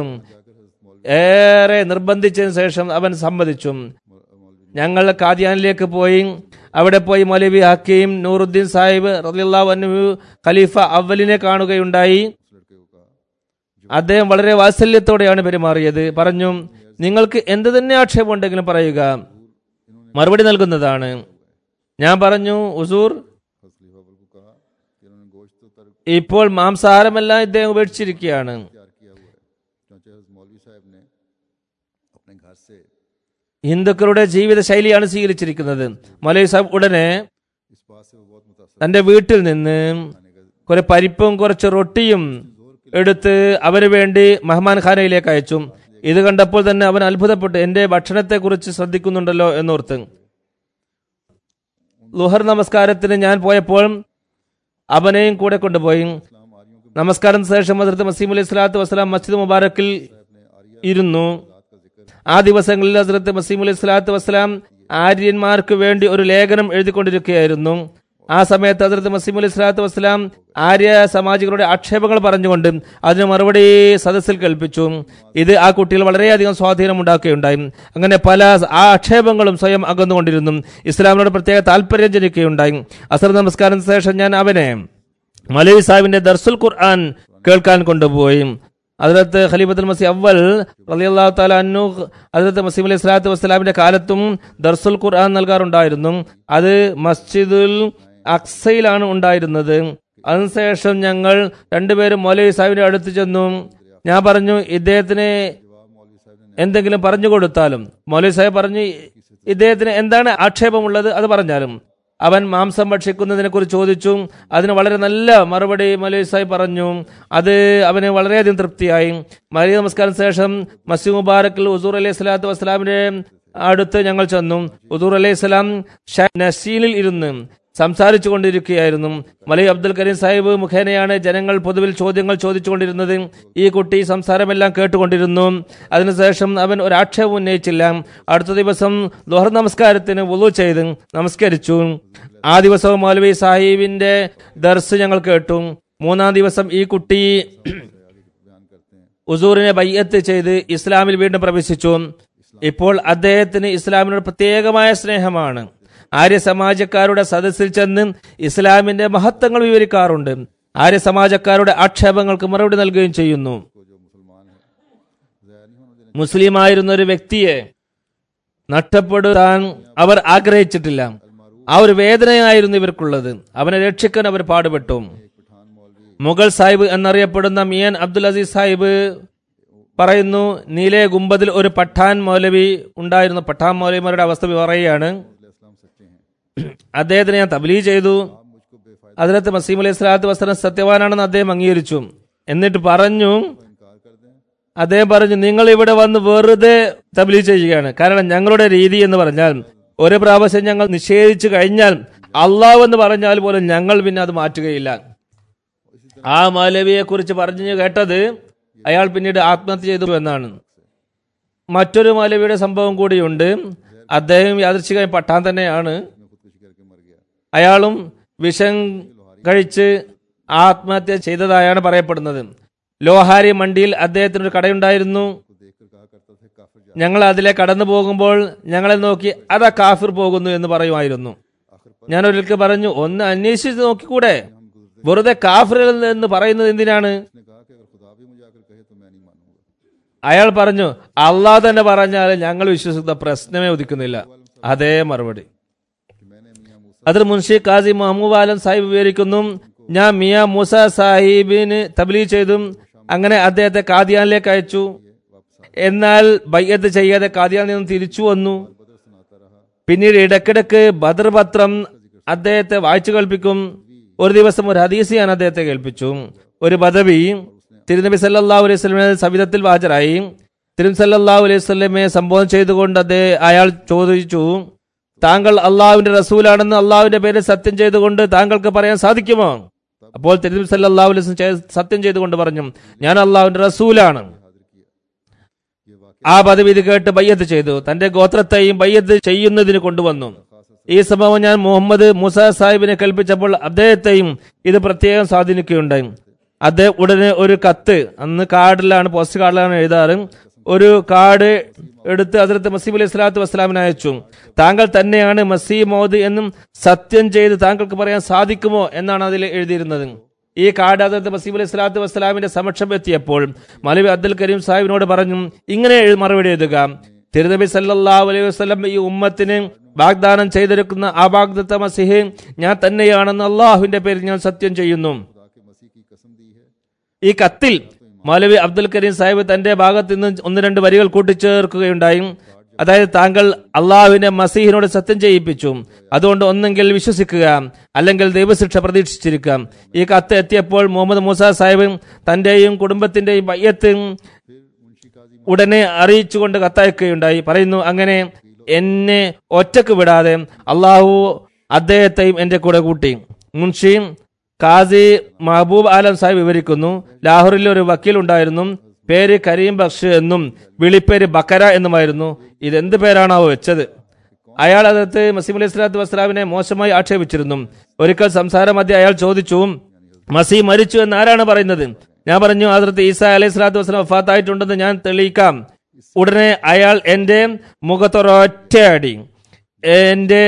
S2: ഏറെ നിർബന്ധിച്ചതിന് ശേഷം അവൻ സമ്മതിച്ചു ഞങ്ങൾ കാദിയാനിലേക്ക് പോയി അവിടെ പോയി മൗലവി ഹക്കീം നൂറുദ്ദീൻ സാഹിബ് റളിയല്ലാഹു അൻഹു ഖലീഫ അവലിനെ കാണുകയുണ്ടായി അദ്ദേഹം വളരെ വാത്സല്യത്തോടെയാണ് പെരുമാറിയത് പറഞ്ഞു നിങ്ങൾക്ക് എന്ത് തന്നെ ആക്ഷേപമുണ്ടെങ്കിലും പറയുക മറുപടി നൽകുന്നതാണ് ഞാൻ പറഞ്ഞു ഉസൂർ
S1: खलीफा बल को कहा कि इन्होंने गोश्त तो तर्क
S2: ഇപ്പോൾ മാംസാഹാരമെല്ലാം ഇദ്ദേഹം ഉപേക്ഷിച്ചിരിക്കുകയാണ്
S1: तैयार किया हुआ है चौंचे हज़रत मौलवी साहब ने अपने घर से
S2: ഹിന്ദുക്കളുടെ ജീവിത ശൈലിയാണ് സ്വീകരിച്ചിരിക്കുന്നത് മൗലവി സാഹിബ് ഉടനെ
S1: इस बात से वो बहुत मुतासर
S2: തന്റെ വീട്ടിൽ നിന്ന് കുറെ പരിപ്പും കുറച്ച് റൊട്ടിയും എടുത്ത് അവന് വേണ്ടി മഹ്മാൻ ഖാനയിലേക്ക് അയച്ചു ഇത് കണ്ടപ്പോൾ തന്നെ അവൻ അത്ഭുതപ്പെട്ടു എന്റെ ഭക്ഷണത്തെ കുറിച്ച് ശ്രദ്ധിക്കുന്നുണ്ടല്ലോ എന്നോർത്ത് ലുഹർ നമസ്കാരത്തിന് ഞാൻ പോയപ്പോൾ അവനെയും കൂടെ കൊണ്ടുപോയി
S1: इस्लाम आर्यों के
S2: നമസ്കാരം ശേഷം ഹസ്രത്ത് മസീം അലൈഹി സ്വലാത്തു വസ്സലാം മസ്ജിദ് മുബാറക്കിൽ ഇരുന്നു ആ ദിവസങ്ങളിൽ ഹസ്രത്ത് മസീം അലൈഹി സ്വലാത്തു വസ്സലാം ആര്യന്മാർക്ക് വേണ്ടി ഒരു ലേഖനം എഴുതിക്കൊണ്ടിരിക്കുകയായിരുന്നു ആ സമയത്ത് ഹസ്രത്ത് മസീം അലൈഹി സ്വലാത്തു വസ്സലാം ആര്യ സമാജികളുടെ ആക്ഷേപങ്ങൾ പറഞ്ഞുകൊണ്ട് അതിന് മറുപടി സദസ്സിൽ കൽപ്പിച്ചു ഇത് ആ കുട്ടികൾ വളരെയധികം സ്വാധീനം ഉണ്ടാക്കുകയുണ്ടായി അങ്ങനെ പല ആ ആക്ഷേപങ്ങളും സ്വയം അകന്നുകൊണ്ടിരുന്നു ഇസ്ലാമിനോട് പ്രത്യേക താല്പര്യം ജനിക്കുകയുണ്ടായി അസർ നമസ്കാരത്തിന് ശേഷം ഞാൻ അവനെ മലവി സാഹിബിന്റെ ദർസുൽ ഖുർആൻ കേൾക്കാൻ കൊണ്ടുപോയി അതിലത്ത് ഖലീഫത്തുൽ മസി അവൽ റളിയല്ലാഹു തആല അന്നു അതിലത്ത് മസീം അലൈഹി സ്വലാത്തു വസ്സലാമിന്റെ കാലത്തും ദർസുൽ ഖുർആൻ നൽകാറുണ്ടായിരുന്നു അത് മസ്ജിദുൽ അക്സയിലാണ് ഉണ്ടായിരുന്നത് അതിനുശേഷം ഞങ്ങൾ രണ്ടുപേരും മൗലവി സാഹിബിന്റെ അടുത്ത് ചെന്നു ഞാൻ പറഞ്ഞു ഇദ്ദേഹത്തിന് എന്തെങ്കിലും പറഞ്ഞു കൊടുത്താലും മൗലവി സാഹിബ് പറഞ്ഞു ഇദ്ദേഹത്തിന് എന്താണ് ആക്ഷേപമുള്ളത് അത് പറഞ്ഞാലും അവൻ മാംസം ഭക്ഷിക്കുന്നതിനെ കുറിച്ച് ചോദിച്ചു അതിന് വളരെ നല്ല മറുപടി മൗലവി സാഹിബ് പറഞ്ഞു അത് അവന് വളരെയധികം തൃപ്തിയായി മരിയ നമസ്കാരം ശേഷം മസീ മുബാറക്കിൽ ഉസൂർ അലൈഹി സ്വലാത്തു വസ്സലാമിന്റെ അടുത്ത് ഞങ്ങൾ ചെന്നു ഉദൂർ അലൈഹി സ്വലാം നസീനിൽ ഇരുന്ന് സംസാരിച്ചു കൊണ്ടിരിക്കുകയായിരുന്നു മലൈ അബ്ദുൽ കരീം സാഹിബ് മുഖേനയാണ് ജനങ്ങൾ പൊതുവിൽ ചോദ്യങ്ങൾ ചോദിച്ചുകൊണ്ടിരുന്നത് ഈ കുട്ടി സംസാരമെല്ലാം കേട്ടുകൊണ്ടിരുന്നു അതിനുശേഷം അവൻ ഒരു ആക്ഷേപം ഉന്നയിച്ചില്ല അടുത്ത ദിവസം ലോഹർ നമസ്കാരത്തിന് വുളു ചെയ്ത് നമസ്കരിച്ചു ആ ദിവസവും മൗലവി സാഹിബിന്റെ ദർസ് ഞങ്ങൾ കേട്ടു മൂന്നാം ദിവസം ഈ കുട്ടി ഉസൂറിനെ ബയ്യത്ത് ചെയ്ത് ഇസ്ലാമിൽ വീണ്ടും പ്രവേശിച്ചു ഇപ്പോൾ അദ്ദേഹത്തിന് ഇസ്ലാമിനോട് പ്രത്യേകമായ സ്നേഹമാണ് ആര്യ സമാജക്കാരുടെ സദസ്സിൽ ചെന്ന് ഇസ്ലാമിന്റെ മഹത്വങ്ങൾ വിവരിക്കാറുണ്ട് ആര്യ സമാജക്കാരുടെ ആക്ഷേപങ്ങൾക്ക് മറുപടി നൽകുകയും ചെയ്യുന്നു
S1: को जो मुसलमान
S2: മുസ്ലിമായിരുന്ന ഒരു വ്യക്തിയെ നഷ്ടപ്പെടുത്താൻ അവർ ആഗ്രഹിച്ചിട്ടില്ല ആ ഒരു വേദനയായിരുന്നു ഇവർക്കുള്ളത് അവനെ രക്ഷിക്കാൻ അവർ പാടുപെട്ടു മുഗൾ സാഹിബ് എന്നറിയപ്പെടുന്ന മിയൻ അബ്ദുൽ അസീസ് സാഹിബ് പറയുന്നു നീലെ ഗുംബദിൽ ഒരു പഠാൻ മൗലവി ഉണ്ടായിരുന്നു പഠാൻ മൗലവിമാരുടെ അവസ്ഥ പറയുകയാണ്
S1: इस्लाम सच्चे हैं
S2: അദ്ദേഹത്തിന് ഞാൻ തബ്ലീ ചെയ്തു
S1: मुझको बेफायदा
S2: അതിനകത്ത് മസീം അലൈഹി സ്വലാത്തു വസ്ലം സത്യവാനാണെന്ന് അദ്ദേഹം അംഗീകരിച്ചു എന്നിട്ട് പറഞ്ഞു
S1: इनकार कर दें
S2: അദ്ദേഹം പറഞ്ഞു നിങ്ങൾ ഇവിടെ വന്ന് വെറുതെ തബ്ലീ ചെയ്യുകയാണ് കാരണം ഞങ്ങളുടെ രീതി എന്ന് പറഞ്ഞാൽ ഒരു പ്രാവശ്യം ഞങ്ങൾ നിഷേധിച്ചു കഴിഞ്ഞാൽ അള്ളാഹ് എന്ന് പറഞ്ഞാൽ പോലും ഞങ്ങൾ പിന്നെ അത് മാറ്റുകയില്ല ആ മൗലവിയെ കുറിച്ച് പറഞ്ഞു കേട്ടത് അയാൾ പിന്നീട് ആത്മഹത്യ ചെയ്തു എന്നാണ് മറ്റൊരു മൗലവിയുടെ സംഭവം കൂടിയുണ്ട് അദ്ദേഹം യാദൃശികമായി പട്ടാൻ തന്നെയാണ്
S1: मैं खुदकुशी करके मर गया
S2: അയാളും വിഷം കഴിച്ച് ആത്മഹത്യ ചെയ്തതായാണ് പറയപ്പെടുന്നത് ലോഹാരി മണ്ടിയിൽ അദ്ദേഹത്തിന് ഒരു കടയുണ്ടായിരുന്നു
S1: को देखकर कहा करता था काफिर जा
S2: ഞങ്ങൾ അതിലെ കടന്നു പോകുമ്പോൾ ഞങ്ങളെ നോക്കി അതാ കാഫിർ പോകുന്നു എന്ന് പറയുമായിരുന്നു
S1: आखिर
S2: ഞാൻ ഒരിക്കൽ പറഞ്ഞു ഒന്ന് അന്വേഷിച്ച് നോക്കിക്കൂടെ വെറുതെ കാഫിർ എന്ന് പറയുന്നത് എന്തിനാണ്
S1: उसने कहा कि अगर खुदा भी मुझे आकर कहे तो मैं नहीं मानूंगा
S2: അയാൾ പറഞ്ഞു അള്ളാഹ് തന്നെ പറഞ്ഞാൽ ഞങ്ങൾ വിശ്വസിക്കുന്ന പ്രശ്നമേ ഉദിക്കുന്നില്ല അതേ മറുപടി
S1: कि मैंने मियाँ मूसा
S2: അതിൽ മുൻഷി കാസി മുഹമ്മദ് ആലം സാഹിബ് വിവരിക്കുന്നു ഞാൻ മിയ മൂസ സാഹിബിന് തബ്ലീ ചെയ്തും അങ്ങനെ അദ്ദേഹത്തെ കാദിയാനിലേക്ക് അയച്ചു
S1: वापस आ
S2: എന്നാൽ ബയ്യത്ത് ചെയ്യാതെ കാദിയാനിൽ നിന്ന് തിരിച്ചു വന്നു
S1: बदर सुनाता रहा
S2: പിന്നീട് ഇടക്കിടക്ക് ബദർ പത്രം അദ്ദേഹത്തെ വായിച്ചു കേൾപ്പിക്കും ഒരു ദിവസം ഒരു ഹദീസ് ഞാൻ അദ്ദേഹത്തെ കേൾപ്പിച്ചു ഒരു ബദവി തിരുനബി സല്ലല്ലാഹു അലൈഹി സ്വലമിനെ സവിധത്തിൽ ഹാജരായി തിരു സല്ലല്ലാഹു അലൈഹി സ്വലമയെ സംബോധന ചെയ്തുകൊണ്ട് അദ്ദേഹം അയാൾ ചോദിച്ചു താങ്കൾ അള്ളാഹുവിന്റെ റസൂലാണെന്ന് അള്ളാഹുവിന്റെ പേരിൽ സത്യം ചെയ്തുകൊണ്ട് താങ്കൾക്ക് പറയാൻ സാധിക്കുമോ അപ്പോൾ തിരുനബി സല്ലല്ലാഹു അലൈഹി വസല്ലം ചെ- സത്യം ചെയ്തുകൊണ്ട് പറഞ്ഞു ഞാൻ അള്ളാഹുവിന്റെ റസൂലാണ്
S1: हाजिर किया ये वाक्य
S2: ആ പദവി ഇത് കേട്ട് ബയ്യത്ത് ചെയ്തു തന്റെ ഗോത്രത്തെയും ബയ്യത്ത് ചെയ്യുന്നതിന് കൊണ്ടുവന്നു ഈ സംഭവം ഞാൻ മുഹമ്മദ് മുസ സാഹിബിനെ കൽപ്പിച്ചപ്പോൾ അദ്ദേഹത്തെയും ഇത് പ്രത്യേകം സ്വാധീനിക്കുകയുണ്ടായി അദ്ദേഹം ഉടനെ ഒരു കത്ത് അന്ന് കാർഡിലാണ് പോസ്റ്റ് കാർഡിലാണ് എഴുതാറ് ഒരു കാർഡ് എടുത്ത് അതിർത്ത് മസീബ് അലൈഹി സ്വലാത്തു വസ്സലാമിന് അയച്ചു താങ്കൾ തന്നെയാണ് മസീ മോദ് എന്നും സത്യം ചെയ്ത് താങ്കൾക്ക് പറയാൻ സാധിക്കുമോ എന്നാണ് അതിൽ എഴുതിയിരുന്നത് ഈ കാർഡ് അതിർത്ത് മസീബ് അലൈഹി സ്വലാത്തു വസ്സലാമിന്റെ സമക്ഷം എത്തിയപ്പോൾ മലവി അബ്ദുൽ കരീം സാഹിബിനോട് പറഞ്ഞു ഇങ്ങനെ എഴു- മറുപടി എഴുതുക തിരുനബി സല്ലല്ലാഹു അലൈഹി വസല്ലം ഈ ഉമ്മത്തിന് വാഗ്ദാനം ചെയ്തിരിക്കുന്ന ആ വാഗ്ദത്ത മസിഹ് ഞാൻ തന്നെയാണെന്ന് അള്ളാഹുവിന്റെ പേരിൽ ഞാൻ സത്യം ചെയ്യുന്നു
S1: खुदा के मसीह की कसम दी है
S2: ഈ കത്തിൽ മൗലവി അബ്ദുൽ കരീം സാഹിബ് തന്റെ ഭാഗത്ത് നിന്ന് ഒന്ന് രണ്ട് വരികൾ കൂട്ടിച്ചേർക്കുകയുണ്ടായി അതായത് താങ്കൾ അള്ളാഹുവിന്റെ മസീഹിനോട് സത്യം ചെയ്യിപ്പിച്ചു അതുകൊണ്ട് ഒന്നെങ്കിൽ വിശ്വസിക്കുക അല്ലെങ്കിൽ ദൈവശിക്ഷ പ്രതീക്ഷിച്ചിരിക്കാം ഈ കത്ത് എത്തിയപ്പോൾ മുഹമ്മദ് മൂസ സാഹിബ് തന്റെയും കുടുംബത്തിന്റെയും ബയ്യത്ത്
S1: मुंशी काजी
S2: ഉടനെ അറിയിച്ചുകൊണ്ട് കത്തയക്കുകയുണ്ടായി പറയുന്നു അങ്ങനെ എന്നെ ഒറ്റക്ക് വിടാതെ അള്ളാഹു അദ്ദേഹത്തെയും എന്റെ കൂടെ കൂട്ടി മുൻഷി കാസി മഹബൂബ് ആലം സാഹിബ് വിവരിക്കുന്നു ലാഹോറിൽ ഒരു വക്കീൽ ഉണ്ടായിരുന്നു പേര് കരീം ബക്ഷ് എന്നും വിളിപ്പേര് ബക്കര എന്നുമായിരുന്നു ഇതെന്ത് പേരാണാവോ വെച്ചത് അയാൾ അതത്ത് മസീം അലൈഹി സ്വലാത്തു വസ്സലാമിനെ മോശമായി ആക്ഷേപിച്ചിരുന്നു ഒരിക്കൽ സംസാരം മധ്യ അയാൾ ചോദിച്ചു മസീ മരിച്ചു എന്ന് ആരാണ് പറയുന്നത് ഞാൻ പറഞ്ഞു അതിർത്ത് ഈസ അലൈഹി സ്വലാത്തു വസ്സലാം വഫാത്തായിട്ടുണ്ടെന്ന് ഞാൻ തെളിയിക്കാം ഉടനെ അയാൾ എന്റെ മുഖത്തൊരൊറ്റയടി എന്റെ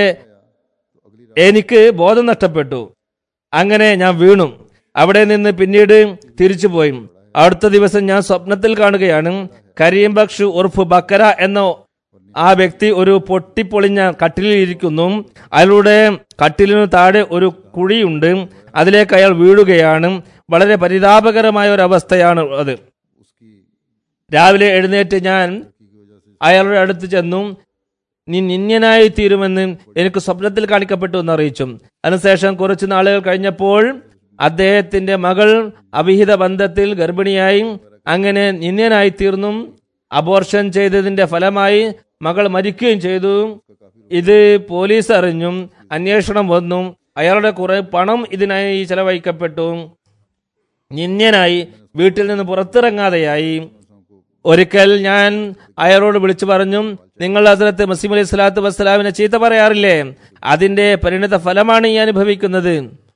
S2: എനിക്ക് ബോധം നഷ്ടപ്പെട്ടു അങ്ങനെ ഞാൻ വീണു അവിടെ നിന്ന് പിന്നീട് തിരിച്ചുപോയി അടുത്ത ദിവസം ഞാൻ സ്വപ്നത്തിൽ കാണുകയാണ് കരീം ബക്ഷ് ഉർഫ് ബക്കര എന്ന ആ വ്യക്തി ഒരു പൊട്ടിപ്പൊളിഞ്ഞ കട്ടിലിൽ ഇരിക്കുന്നു അയാളുടെ കട്ടിലിനു താഴെ ഒരു കുഴിയുണ്ട് അതിലേക്ക് അയാൾ വീഴുകയാണ് വളരെ പരിതാപകരമായ ഒരു അവസ്ഥയാണ് അത്
S1: उसकी
S2: രാവിലെ എഴുന്നേറ്റ് ഞാൻ അയാളുടെ അടുത്ത് ചെന്നു നീ നിന്യനായി തീരുമെന്ന് എനിക്ക് സ്വപ്നത്തിൽ കാണിക്കപ്പെട്ടു എന്ന് അറിയിച്ചു അതിനുശേഷം കുറച്ചു നാളുകൾ കഴിഞ്ഞപ്പോൾ അദ്ദേഹത്തിന്റെ മകൾ അവിഹിത ബന്ധത്തിൽ ഗർഭിണിയായി അങ്ങനെ നിന്യനായി തീർന്നു അബോർഷൻ ചെയ്തതിന്റെ ഫലമായി മകൾ മരിക്കുകയും ചെയ്തു ഇത് പോലീസ് അറിഞ്ഞു അന്വേഷണം വന്നു അയാളുടെ കുറെ പണം ഇതിനായി ചെലവഴിക്കപ്പെട്ടു നിന്യനായി വീട്ടിൽ നിന്ന് പുറത്തിറങ്ങാതെയായി ഒരിക്കൽ ഞാൻ അയാളോട് വിളിച്ചു പറഞ്ഞു നിങ്ങൾ ഹസരത്ത് മസീം അലൈഹി സ്വലാത്തു വസ്സലാമിനെ ചീത്ത പറയാറില്ലേ അതിന്റെ പരിണിത ഫലമാണ് ഈ അനുഭവിക്കുന്നത്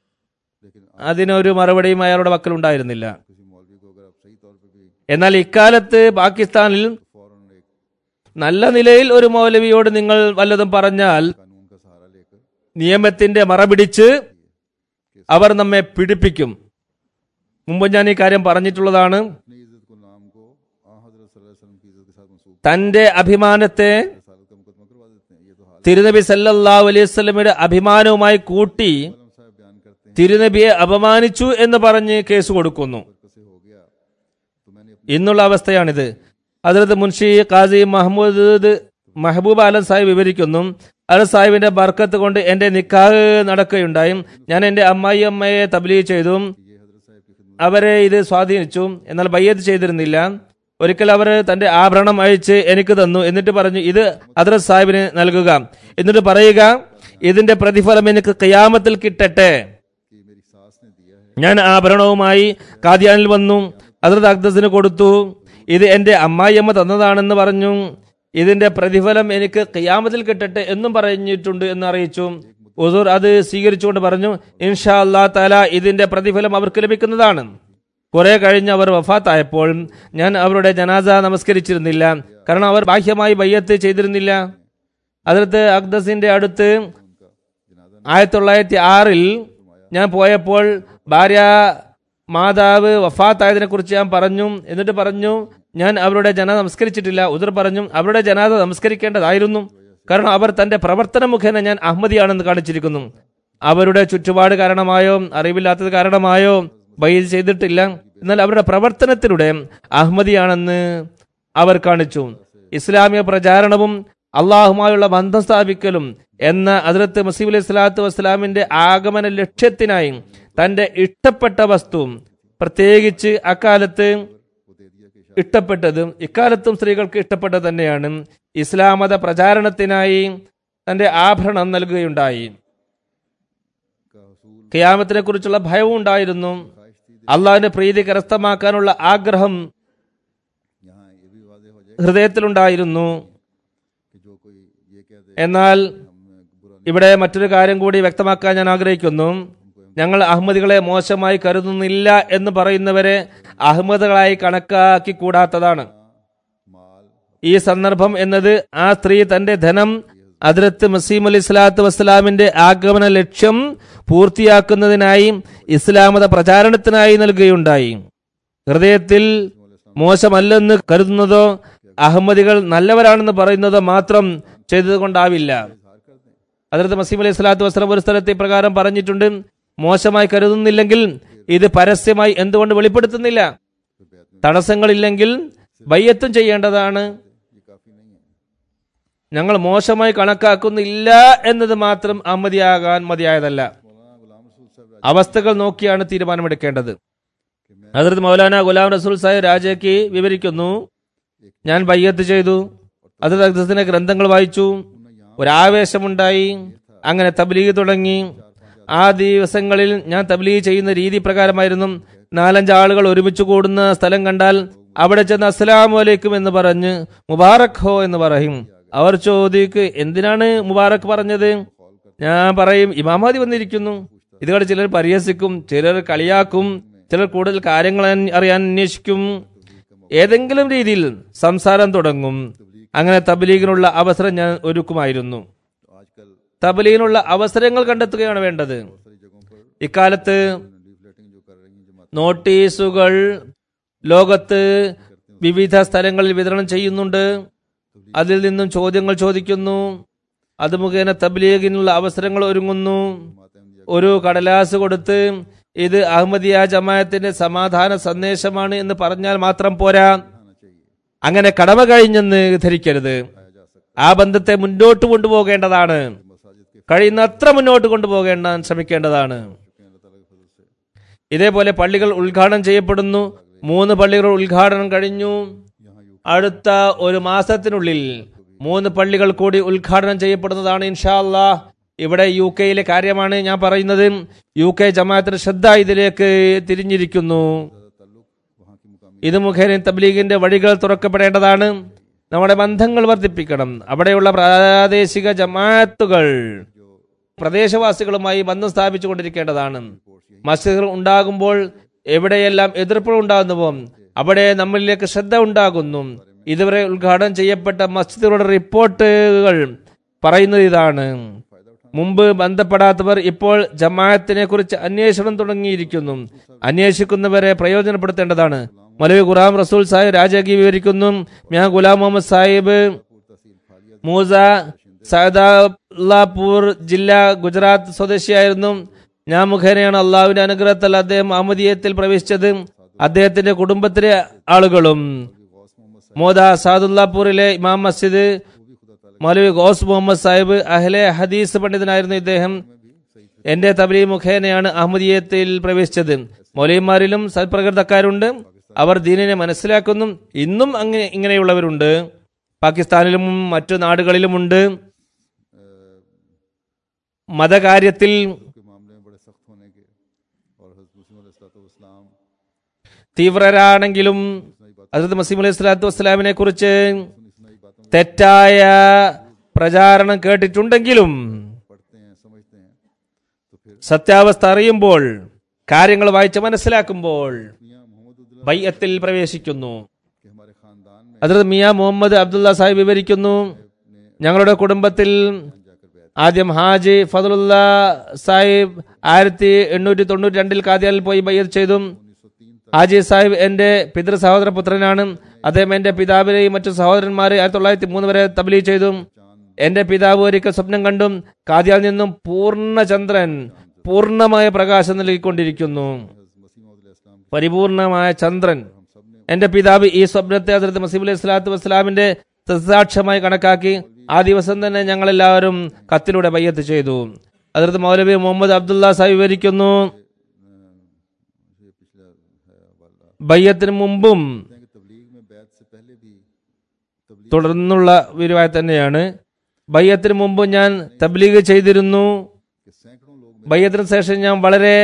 S2: അതിനൊരു മറുപടിയും അയാളുടെ പക്കൽ ഉണ്ടായിരുന്നില്ല
S1: किसी मौलवी को अगर आप सही तौर पे भी
S2: എന്നാൽ ഇക്കാലത്ത് പാകിസ്ഥാനിൽ
S1: फौरन एक
S2: നല്ല നിലയിൽ ഒരു മൗലവിയോട് നിങ്ങൾ വല്ലതും പറഞ്ഞാൽ
S1: कानून का सहारा लेकर
S2: നിയമത്തിന്റെ മറ പിടിച്ച് അവർ നമ്മെ പിടിപ്പിക്കും മുമ്പ് ഞാൻ ഈ കാര്യം പറഞ്ഞിട്ടുള്ളതാണ്
S1: अपनी इज्जत को नाम को आ हजरत सल्लल्लाहु अलैहि वसल्लम की इज्जत के साथ मंसूब
S2: തന്റെ അഭിമാനത്തെ
S1: रसालत का मुकदमा करवा देते हैं ये तो हाल
S2: തിരുനബി സല്ലല്ലാഹു അലൈഹി വസല്ലമയുടെ അഭിമാനവുമായി കൂട്ടി
S1: आलम साहब बयान करते हैं
S2: തിരുനബിയെ അപമാനിച്ചു എന്ന് പറഞ്ഞ് കേസ് കൊടുക്കുന്നു
S1: से हो गया तो मैंने
S2: ഇന്നുള്ള അവസ്ഥയാണിത് അതിലത്ത് മുൻഷി ഖാസി മഹമ്മൂദ് മെഹബൂബ് അലൻ സാഹിബ് വിവരിക്കുന്നു അൽ സാഹിബിന്റെ ബർക്കത്ത് കൊണ്ട് എന്റെ നിക്കാഹ് നടക്കുകയുണ്ടായി ഞാൻ എന്റെ അമ്മായി അമ്മയെ തബ്ലീഗ് ചെയ്തു
S1: ये हजरत साहब की खिदमत
S2: അവരെ ഇത് സ്വാധീനിച്ചു എന്നാൽ ബയ്യത്ത് ചെയ്തിരുന്നില്ല ഒരിക്കൽ അവർ തന്റെ ആഭരണം അഴിച്ച് എനിക്ക് തന്നു എന്നിട്ട് പറഞ്ഞു ഇത് ഹദ്രത് സാഹിബിന് നൽകുക എന്നിട്ട് പറയുക ഇതിന്റെ പ്രതിഫലം എനിക്ക് കയാമത്തിൽ കിട്ടട്ടെ
S1: कि मेरी सास ने दिया है
S2: ഞാൻ ആഭരണവുമായി കാദ്യാനിൽ വന്നു ഹദ്രത് അക്ദസിന് കൊടുത്തു ഇത് എന്റെ അമ്മായിയമ്മ തന്നതാണെന്ന് പറഞ്ഞു ഇതിന്റെ പ്രതിഫലം എനിക്ക് ഖിയാമത്തിൽ കിട്ടട്ടെ എന്നും പറഞ്ഞിട്ടുണ്ട് എന്ന് അറിയിച്ചു ഉസൂർ അത് സ്വീകരിച്ചുകൊണ്ട് പറഞ്ഞു ഇൻഷാ അല്ലാ താല ഇതിന്റെ പ്രതിഫലം അവർക്ക് ലഭിക്കുന്നതാണ് കുറെ കഴിഞ്ഞ് അവർ വഫാത്തായപ്പോൾ ഞാൻ അവരുടെ ജനാസ നമസ്കരിച്ചിരുന്നില്ല കാരണം അവർ ബാഹ്യമായി ബയ്യത്ത് ചെയ്തിരുന്നില്ല അതിലത്ത് അക്ദസിന്റെ അടുത്ത് ആയിരത്തി തൊള്ളായിരത്തി ആറിൽ ഞാൻ പോയപ്പോൾ ഭാര്യ മാതാവ് വഫാത്തായതിനെ കുറിച്ച് ഞാൻ പറഞ്ഞു എന്നിട്ട് പറഞ്ഞു ഞാൻ അവരുടെ ജനാത നമസ്കരിച്ചിട്ടില്ല ഉദർ പറഞ്ഞു അവരുടെ ജനാത നമസ്കരിക്കേണ്ടതായിരുന്നു കാരണം അവർ തന്റെ പ്രവർത്തന മുഖേന ഞാൻ അഹമ്മദിയാണെന്ന് കാണിച്ചിരിക്കുന്നു അവരുടെ ചുറ്റുപാട് കാരണമായോ അറിവില്ലാത്തത് കാരണമായോ ബൈൽ ചെയ്തിട്ടില്ല എന്നാൽ അവരുടെ പ്രവർത്തനത്തിലൂടെ അഹമ്മദിയാണെന്ന് അവർ കാണിച്ചു ഇസ്ലാമിക പ്രചാരണവും അള്ളാഹുമായുള്ള ബന്ധം സ്ഥാപിക്കലും എന്ന അതിർത്ത് മസീബ് അലൈഹി സ്വലാത്തു വസ്സലാമിന്റെ ആഗമന ലക്ഷ്യത്തിനായി തന്റെ ഇഷ്ടപ്പെട്ട വസ്തു പ്രത്യേകിച്ച് അക്കാലത്ത് ഇഷ്ടപ്പെട്ടതും ഇക്കാലത്തും സ്ത്രീകൾക്ക് ഇഷ്ടപ്പെട്ടത് തന്നെയാണ് ഇസ്ലാം മത പ്രചാരണത്തിനായി തന്റെ ആഭരണം നൽകുകയുണ്ടായി
S1: का हसूल
S2: ഖിയാമത്തിനെ കുറിച്ചുള്ള ഭയവും ഉണ്ടായിരുന്നു അള്ളാഹിന്റെ പ്രീതി കരസ്ഥമാക്കാനുള്ള ആഗ്രഹം
S1: यहाँ ये भी वादे हो जाए
S2: ഹൃദയത്തിലുണ്ടായിരുന്നു
S1: कि जो कोई ये कह दे
S2: എന്നാൽ
S1: हम बुरा
S2: ഇവിടെ മറ്റൊരു കാര്യം കൂടി വ്യക്തമാക്കാൻ ഞാൻ ആഗ്രഹിക്കുന്നു ഞങ്ങൾ അഹമ്മദികളെ മോശമായി കരുതുന്നില്ല എന്ന് പറയുന്നവരെ അഹമ്മദുകളായി കണക്കാക്കി കൂടാത്തതാണ്
S1: माल
S2: ഈ സന്ദർഭം എന്നത് ആ സ്ത്രീ തന്റെ ധനം അതിരത്ത് മസീം അലി സ്വലാത്തു വസ്സലാമിന്റെ ആഗമന ലക്ഷ്യം പൂർത്തിയാക്കുന്നതിനായി ഇസ്ലാമത പ്രചാരണത്തിനായി നൽകുകയുണ്ടായി ഹൃദയത്തിൽ മോശമല്ലെന്ന് കരുതുന്നതോ അഹമ്മദികൾ നല്ലവരാണെന്ന് പറയുന്നതോ മാത്രം ചെയ്തതുകൊണ്ടാവില്ല അതിർത്ത് മസീം അലൈഹി സ്വലാത്തു വസ്സലാം ഒരു സ്ഥലത്ത് ഇപ്രകാരം പറഞ്ഞിട്ടുണ്ട് മോശമായി കരുതുന്നില്ലെങ്കിൽ ഇത് പരസ്യമായി എന്തുകൊണ്ട് വെളിപ്പെടുത്തുന്നില്ല തടസ്സങ്ങളില്ലെങ്കിൽ ബയ്യത്തും ചെയ്യേണ്ടതാണ്
S1: ये काफी नहीं है
S2: ഞങ്ങൾ മോശമായി കണക്കാക്കുന്നില്ല എന്നത് മാത്രം അഹമ്മദിയാകാൻ മതിയായതല്ല
S1: मौलाना गुलाम रसूल साहब
S2: അവസ്ഥകൾ നോക്കിയാണ് തീരുമാനമെടുക്കേണ്ടത് ഹജറത് മൗലാന ഗുലാം റസൂൽ സാഹിബ് രാജയ്ക്ക് വിവരിക്കുന്നു ഞാൻ ബയ്യത്ത് ചെയ്തു ഹജറത് അക്ദസിന്റെ ഗ്രന്ഥങ്ങൾ വായിച്ചു ഒരാവേശമുണ്ടായി അങ്ങനെ തബ്ലീഗ് തുടങ്ങി ആ ദിവസങ്ങളിൽ ഞാൻ തബ്ലീഗ് ചെയ്യുന്ന രീതി പ്രകാരമായിരുന്നു നാലഞ്ച് ആളുകൾ ഒരുമിച്ച് കൂടുന്ന സ്ഥലം കണ്ടാൽ അവിടെ ചെന്ന് അസ്സലാമു അലൈക്കും എന്ന് പറഞ്ഞ് മുബാറക് ഹോ എന്ന് പറയും അവർ ചോദിക്ക് എന്തിനാണ് മുബാറക് പറഞ്ഞത് ഞാൻ പറയും ഇമാമാദി വന്നിരിക്കുന്നു ഇതുകൊണ്ട് ചിലർ പരിഹസിക്കും ചിലർ കളിയാക്കും ചിലർ കൂടുതൽ കാര്യങ്ങൾ അൻ- അറിയാൻ അന്വേഷിക്കും ഏതെങ്കിലും രീതിയിൽ സംസാരം തുടങ്ങും അങ്ങനെ തബ്ലീഗിനുള്ള അവസരം ഞാൻ ഒരുക്കുമായിരുന്നു
S1: तो आजकल
S2: തബ്ലീഗിനുള്ള അവസരങ്ങൾ കണ്ടെത്തുകയാണ് വേണ്ടത്
S1: सारी जगहों पर
S2: ഇക്കാലത്ത്
S1: लीफलेटिंग जो कर रही हैं जमात
S2: നോട്ടീസുകൾ ലോകത്ത് വിവിധ സ്ഥലങ്ങളിൽ വിതരണം ചെയ്യുന്നുണ്ട് അതിൽ നിന്നും ചോദ്യങ്ങൾ ചോദിക്കുന്നു അത് മുഖേന തബ്ലീഗിനുള്ള അവസരങ്ങൾ ഒരുങ്ങുന്നു ഒരു കടലാസ് കൊടുത്ത് ഇത് അഹമ്മദിയ ജമാഅത്തിന്റെ സമാധാന സന്ദേശമാണ് എന്ന് പറഞ്ഞാൽ മാത്രം പോരാ അങ്ങനെ കടമ കഴിഞ്ഞെന്ന് ധരിക്കരുത് ആ ബന്ധത്തെ മുന്നോട്ട് കൊണ്ടുപോകേണ്ടതാണ് കഴിയുന്നത്ര മുന്നോട്ട് കൊണ്ടുപോകേണ്ട ശ്രമിക്കേണ്ടതാണ് ഇതേപോലെ പള്ളികൾ ഉദ്ഘാടനം ചെയ്യപ്പെടുന്നു മൂന്ന് പള്ളികൾ ഉദ്ഘാടനം കഴിഞ്ഞു അടുത്ത ഒരു മാസത്തിനുള്ളിൽ മൂന്ന് പള്ളികൾ കൂടി ഉദ്ഘാടനം ചെയ്യപ്പെടുന്നതാണ് ഇൻഷാ അല്ലാ ഇവിടെ യു കെയിലെ കാര്യമാണ് ഞാൻ പറയുന്നത് യു കെ ജമാഅത്തിന്റെ ശ്രദ്ധ ഇതിലേക്ക് തിരിഞ്ഞിരിക്കുന്നു
S1: वहाँ की मुकामी
S2: ഇത് മുഖേന തബ്ലീഗിന്റെ വഴികൾ തുറക്കപ്പെടേണ്ടതാണ് നമ്മുടെ ബന്ധങ്ങൾ വർദ്ധിപ്പിക്കണം അവിടെയുള്ള പ്രാദേശിക ജമാഅത്തുകൾ പ്രദേശവാസികളുമായി ബന്ധം സ്ഥാപിച്ചു കൊണ്ടിരിക്കേണ്ടതാണ് മസ്ജിദുകൾ ഉണ്ടാകുമ്പോൾ എവിടെയെല്ലാം എതിർപ്പുകൾ ഉണ്ടാകുന്നുവോ അവിടെ നമ്മളിലേക്ക് ശ്രദ്ധ ഉണ്ടാകുന്നു ഇതുവരെ ഉദ്ഘാടനം ചെയ്യപ്പെട്ട മസ്ജിദുകളുടെ റിപ്പോർട്ടുകൾ പറയുന്നത് ഇതാണ് മുമ്പ് ബന്ധപ്പെടാത്തവർ ഇപ്പോൾ ജമാഅത്തിനെ കുറിച്ച് അന്വേഷണം തുടങ്ങിയിരിക്കുന്നു അന്വേഷിക്കുന്നവരെ പ്രയോജനപ്പെടുത്തേണ്ടതാണ് മൗലവി ഖുറാം റസൂൽ സാഹിബ് രാജകി വിവരിക്കുന്നു മിയാ ഗുലാം മുഹമ്മദ് സാഹിബ്
S1: तहसील फालिया
S2: മൂസ സഹദാപൂർ ജില്ല ഗുജറാത്ത് സ്വദേശിയായിരുന്നു ഞാൻ മുഖേനയാണ് അള്ളാഹുവിന്റെ അനുഗ്രഹത്താൽ അദ്ദേഹം അഹമ്മദീയത്തിൽ പ്രവേശിച്ചത് അദ്ദേഹത്തിന്റെ കുടുംബത്തിലെ ആളുകളും
S1: गौस मोहम्मद
S2: മോദ സാദുല്ലാപൂരിലെ ഇമാം മസ്ജിദ് മൗലവി ഗോസ് മുഹമ്മദ് സാഹിബ് അഹ്ലെ ഹദീസ് പണ്ഡിതനായിരുന്നു ഇദ്ദേഹം എന്റെ തബലി മുഖേനയാണ് അഹമ്മദീയത്തിൽ പ്രവേശിച്ചത് മൗലവിമാരിലും സൽപ്രകൃതക്കാരുണ്ട് അവർ ദീനിനെ മനസ്സിലാക്കുന്നു ഇന്നും അങ്ങനെ ഇങ്ങനെയുള്ളവരുണ്ട് പാകിസ്ഥാനിലും മറ്റു നാടുകളിലുമുണ്ട് മതകാര്യത്തിൽ
S1: के मामले में बड़े सख्त होने के और हजरत मुस्लिम इस्लाम
S2: തീവ്രരാണെങ്കിലും ഹസരത് മസീം അലൈഹി സ്വലാത്തു വസ്സലാമിനെ കുറിച്ച്
S1: सुनी बातों
S2: തെറ്റായ പ്രചാരണം കേട്ടിട്ടുണ്ടെങ്കിലും
S1: पढ़ते हैं समझते हैं तो फिर
S2: സത്യാവസ്ഥ അറിയുമ്പോൾ കാര്യങ്ങൾ വായിച്ച് മനസ്സിലാക്കുമ്പോൾ
S1: मियाँ मोहम्मद उद्दुल्ला
S2: ബയ്യത്തിൽ പ്രവേശിക്കുന്നു
S1: के हमारे खानदान में
S2: അതിർത്ത് മിയ മുഹമ്മദ് അബ്ദുള്ള സാഹിബ് വിവരിക്കുന്നു ഞങ്ങളുടെ കുടുംബത്തിൽ
S1: जाकर बैठ
S2: ആദ്യം ഹാജി ഫതുല്ല സാഹിബ് ആയിരത്തി എണ്ണൂറ്റി തൊണ്ണൂറ്റി രണ്ടിൽ കാദ്യാനിൽ പോയി ബയ്യത്ത് ചെയ്തു ഹാജി സാഹിബ് എന്റെ പിതൃ സഹോദര പുത്രനാണ് അദ്ദേഹം എന്റെ പിതാവിനെയും മറ്റു സഹോദരന്മാരെ ആയിരത്തി തൊള്ളായിരത്തി മൂന്ന് വരെ തബ്ലീ ചെയ്തു എന്റെ പിതാവ് ഒരിക്കൽ സ്വപ്നം കണ്ടു കാദ്യാൽ നിന്നും പൂർണ്ണ ചന്ദ്രൻ പൂർണ്ണമായ പ്രകാശം നൽകിക്കൊണ്ടിരിക്കുന്നു
S1: मसीम इस्लाम
S2: പരിപൂർണമായ ചന്ദ്രൻ എന്റെ പിതാവ് ഈ സ്വപ്നത്തെ അതിർത്ത് മസീബ് അലൈഹി സ്വലാത്തു വസ്സലാമിന്റെ സാക്ഷ്യമായി കണക്കാക്കി ആ ദിവസം തന്നെ ഞങ്ങൾ എല്ലാവരും കത്തിലൂടെ ബയ്യത്ത് ചെയ്തു അതിർത്ത് മൗലവി മുഹമ്മദ് അബ്ദുള്ള സാഹിബ് വിവരിക്കുന്നു
S1: ये पिछला है वाला
S2: ബയ്യത്തിന് മുമ്പും
S1: हैं कि तबलीग में बैत से पहले भी तबलीग
S2: തുടർന്നുള്ള വിരുവായി തന്നെയാണ് ബയ്യത്തിന് മുമ്പ് ഞാൻ തബ്ലീഗ് ചെയ്തിരുന്നു
S1: के सैकड़ों लोग
S2: ബയ്യത്തിന് ശേഷം ഞാൻ വളരെ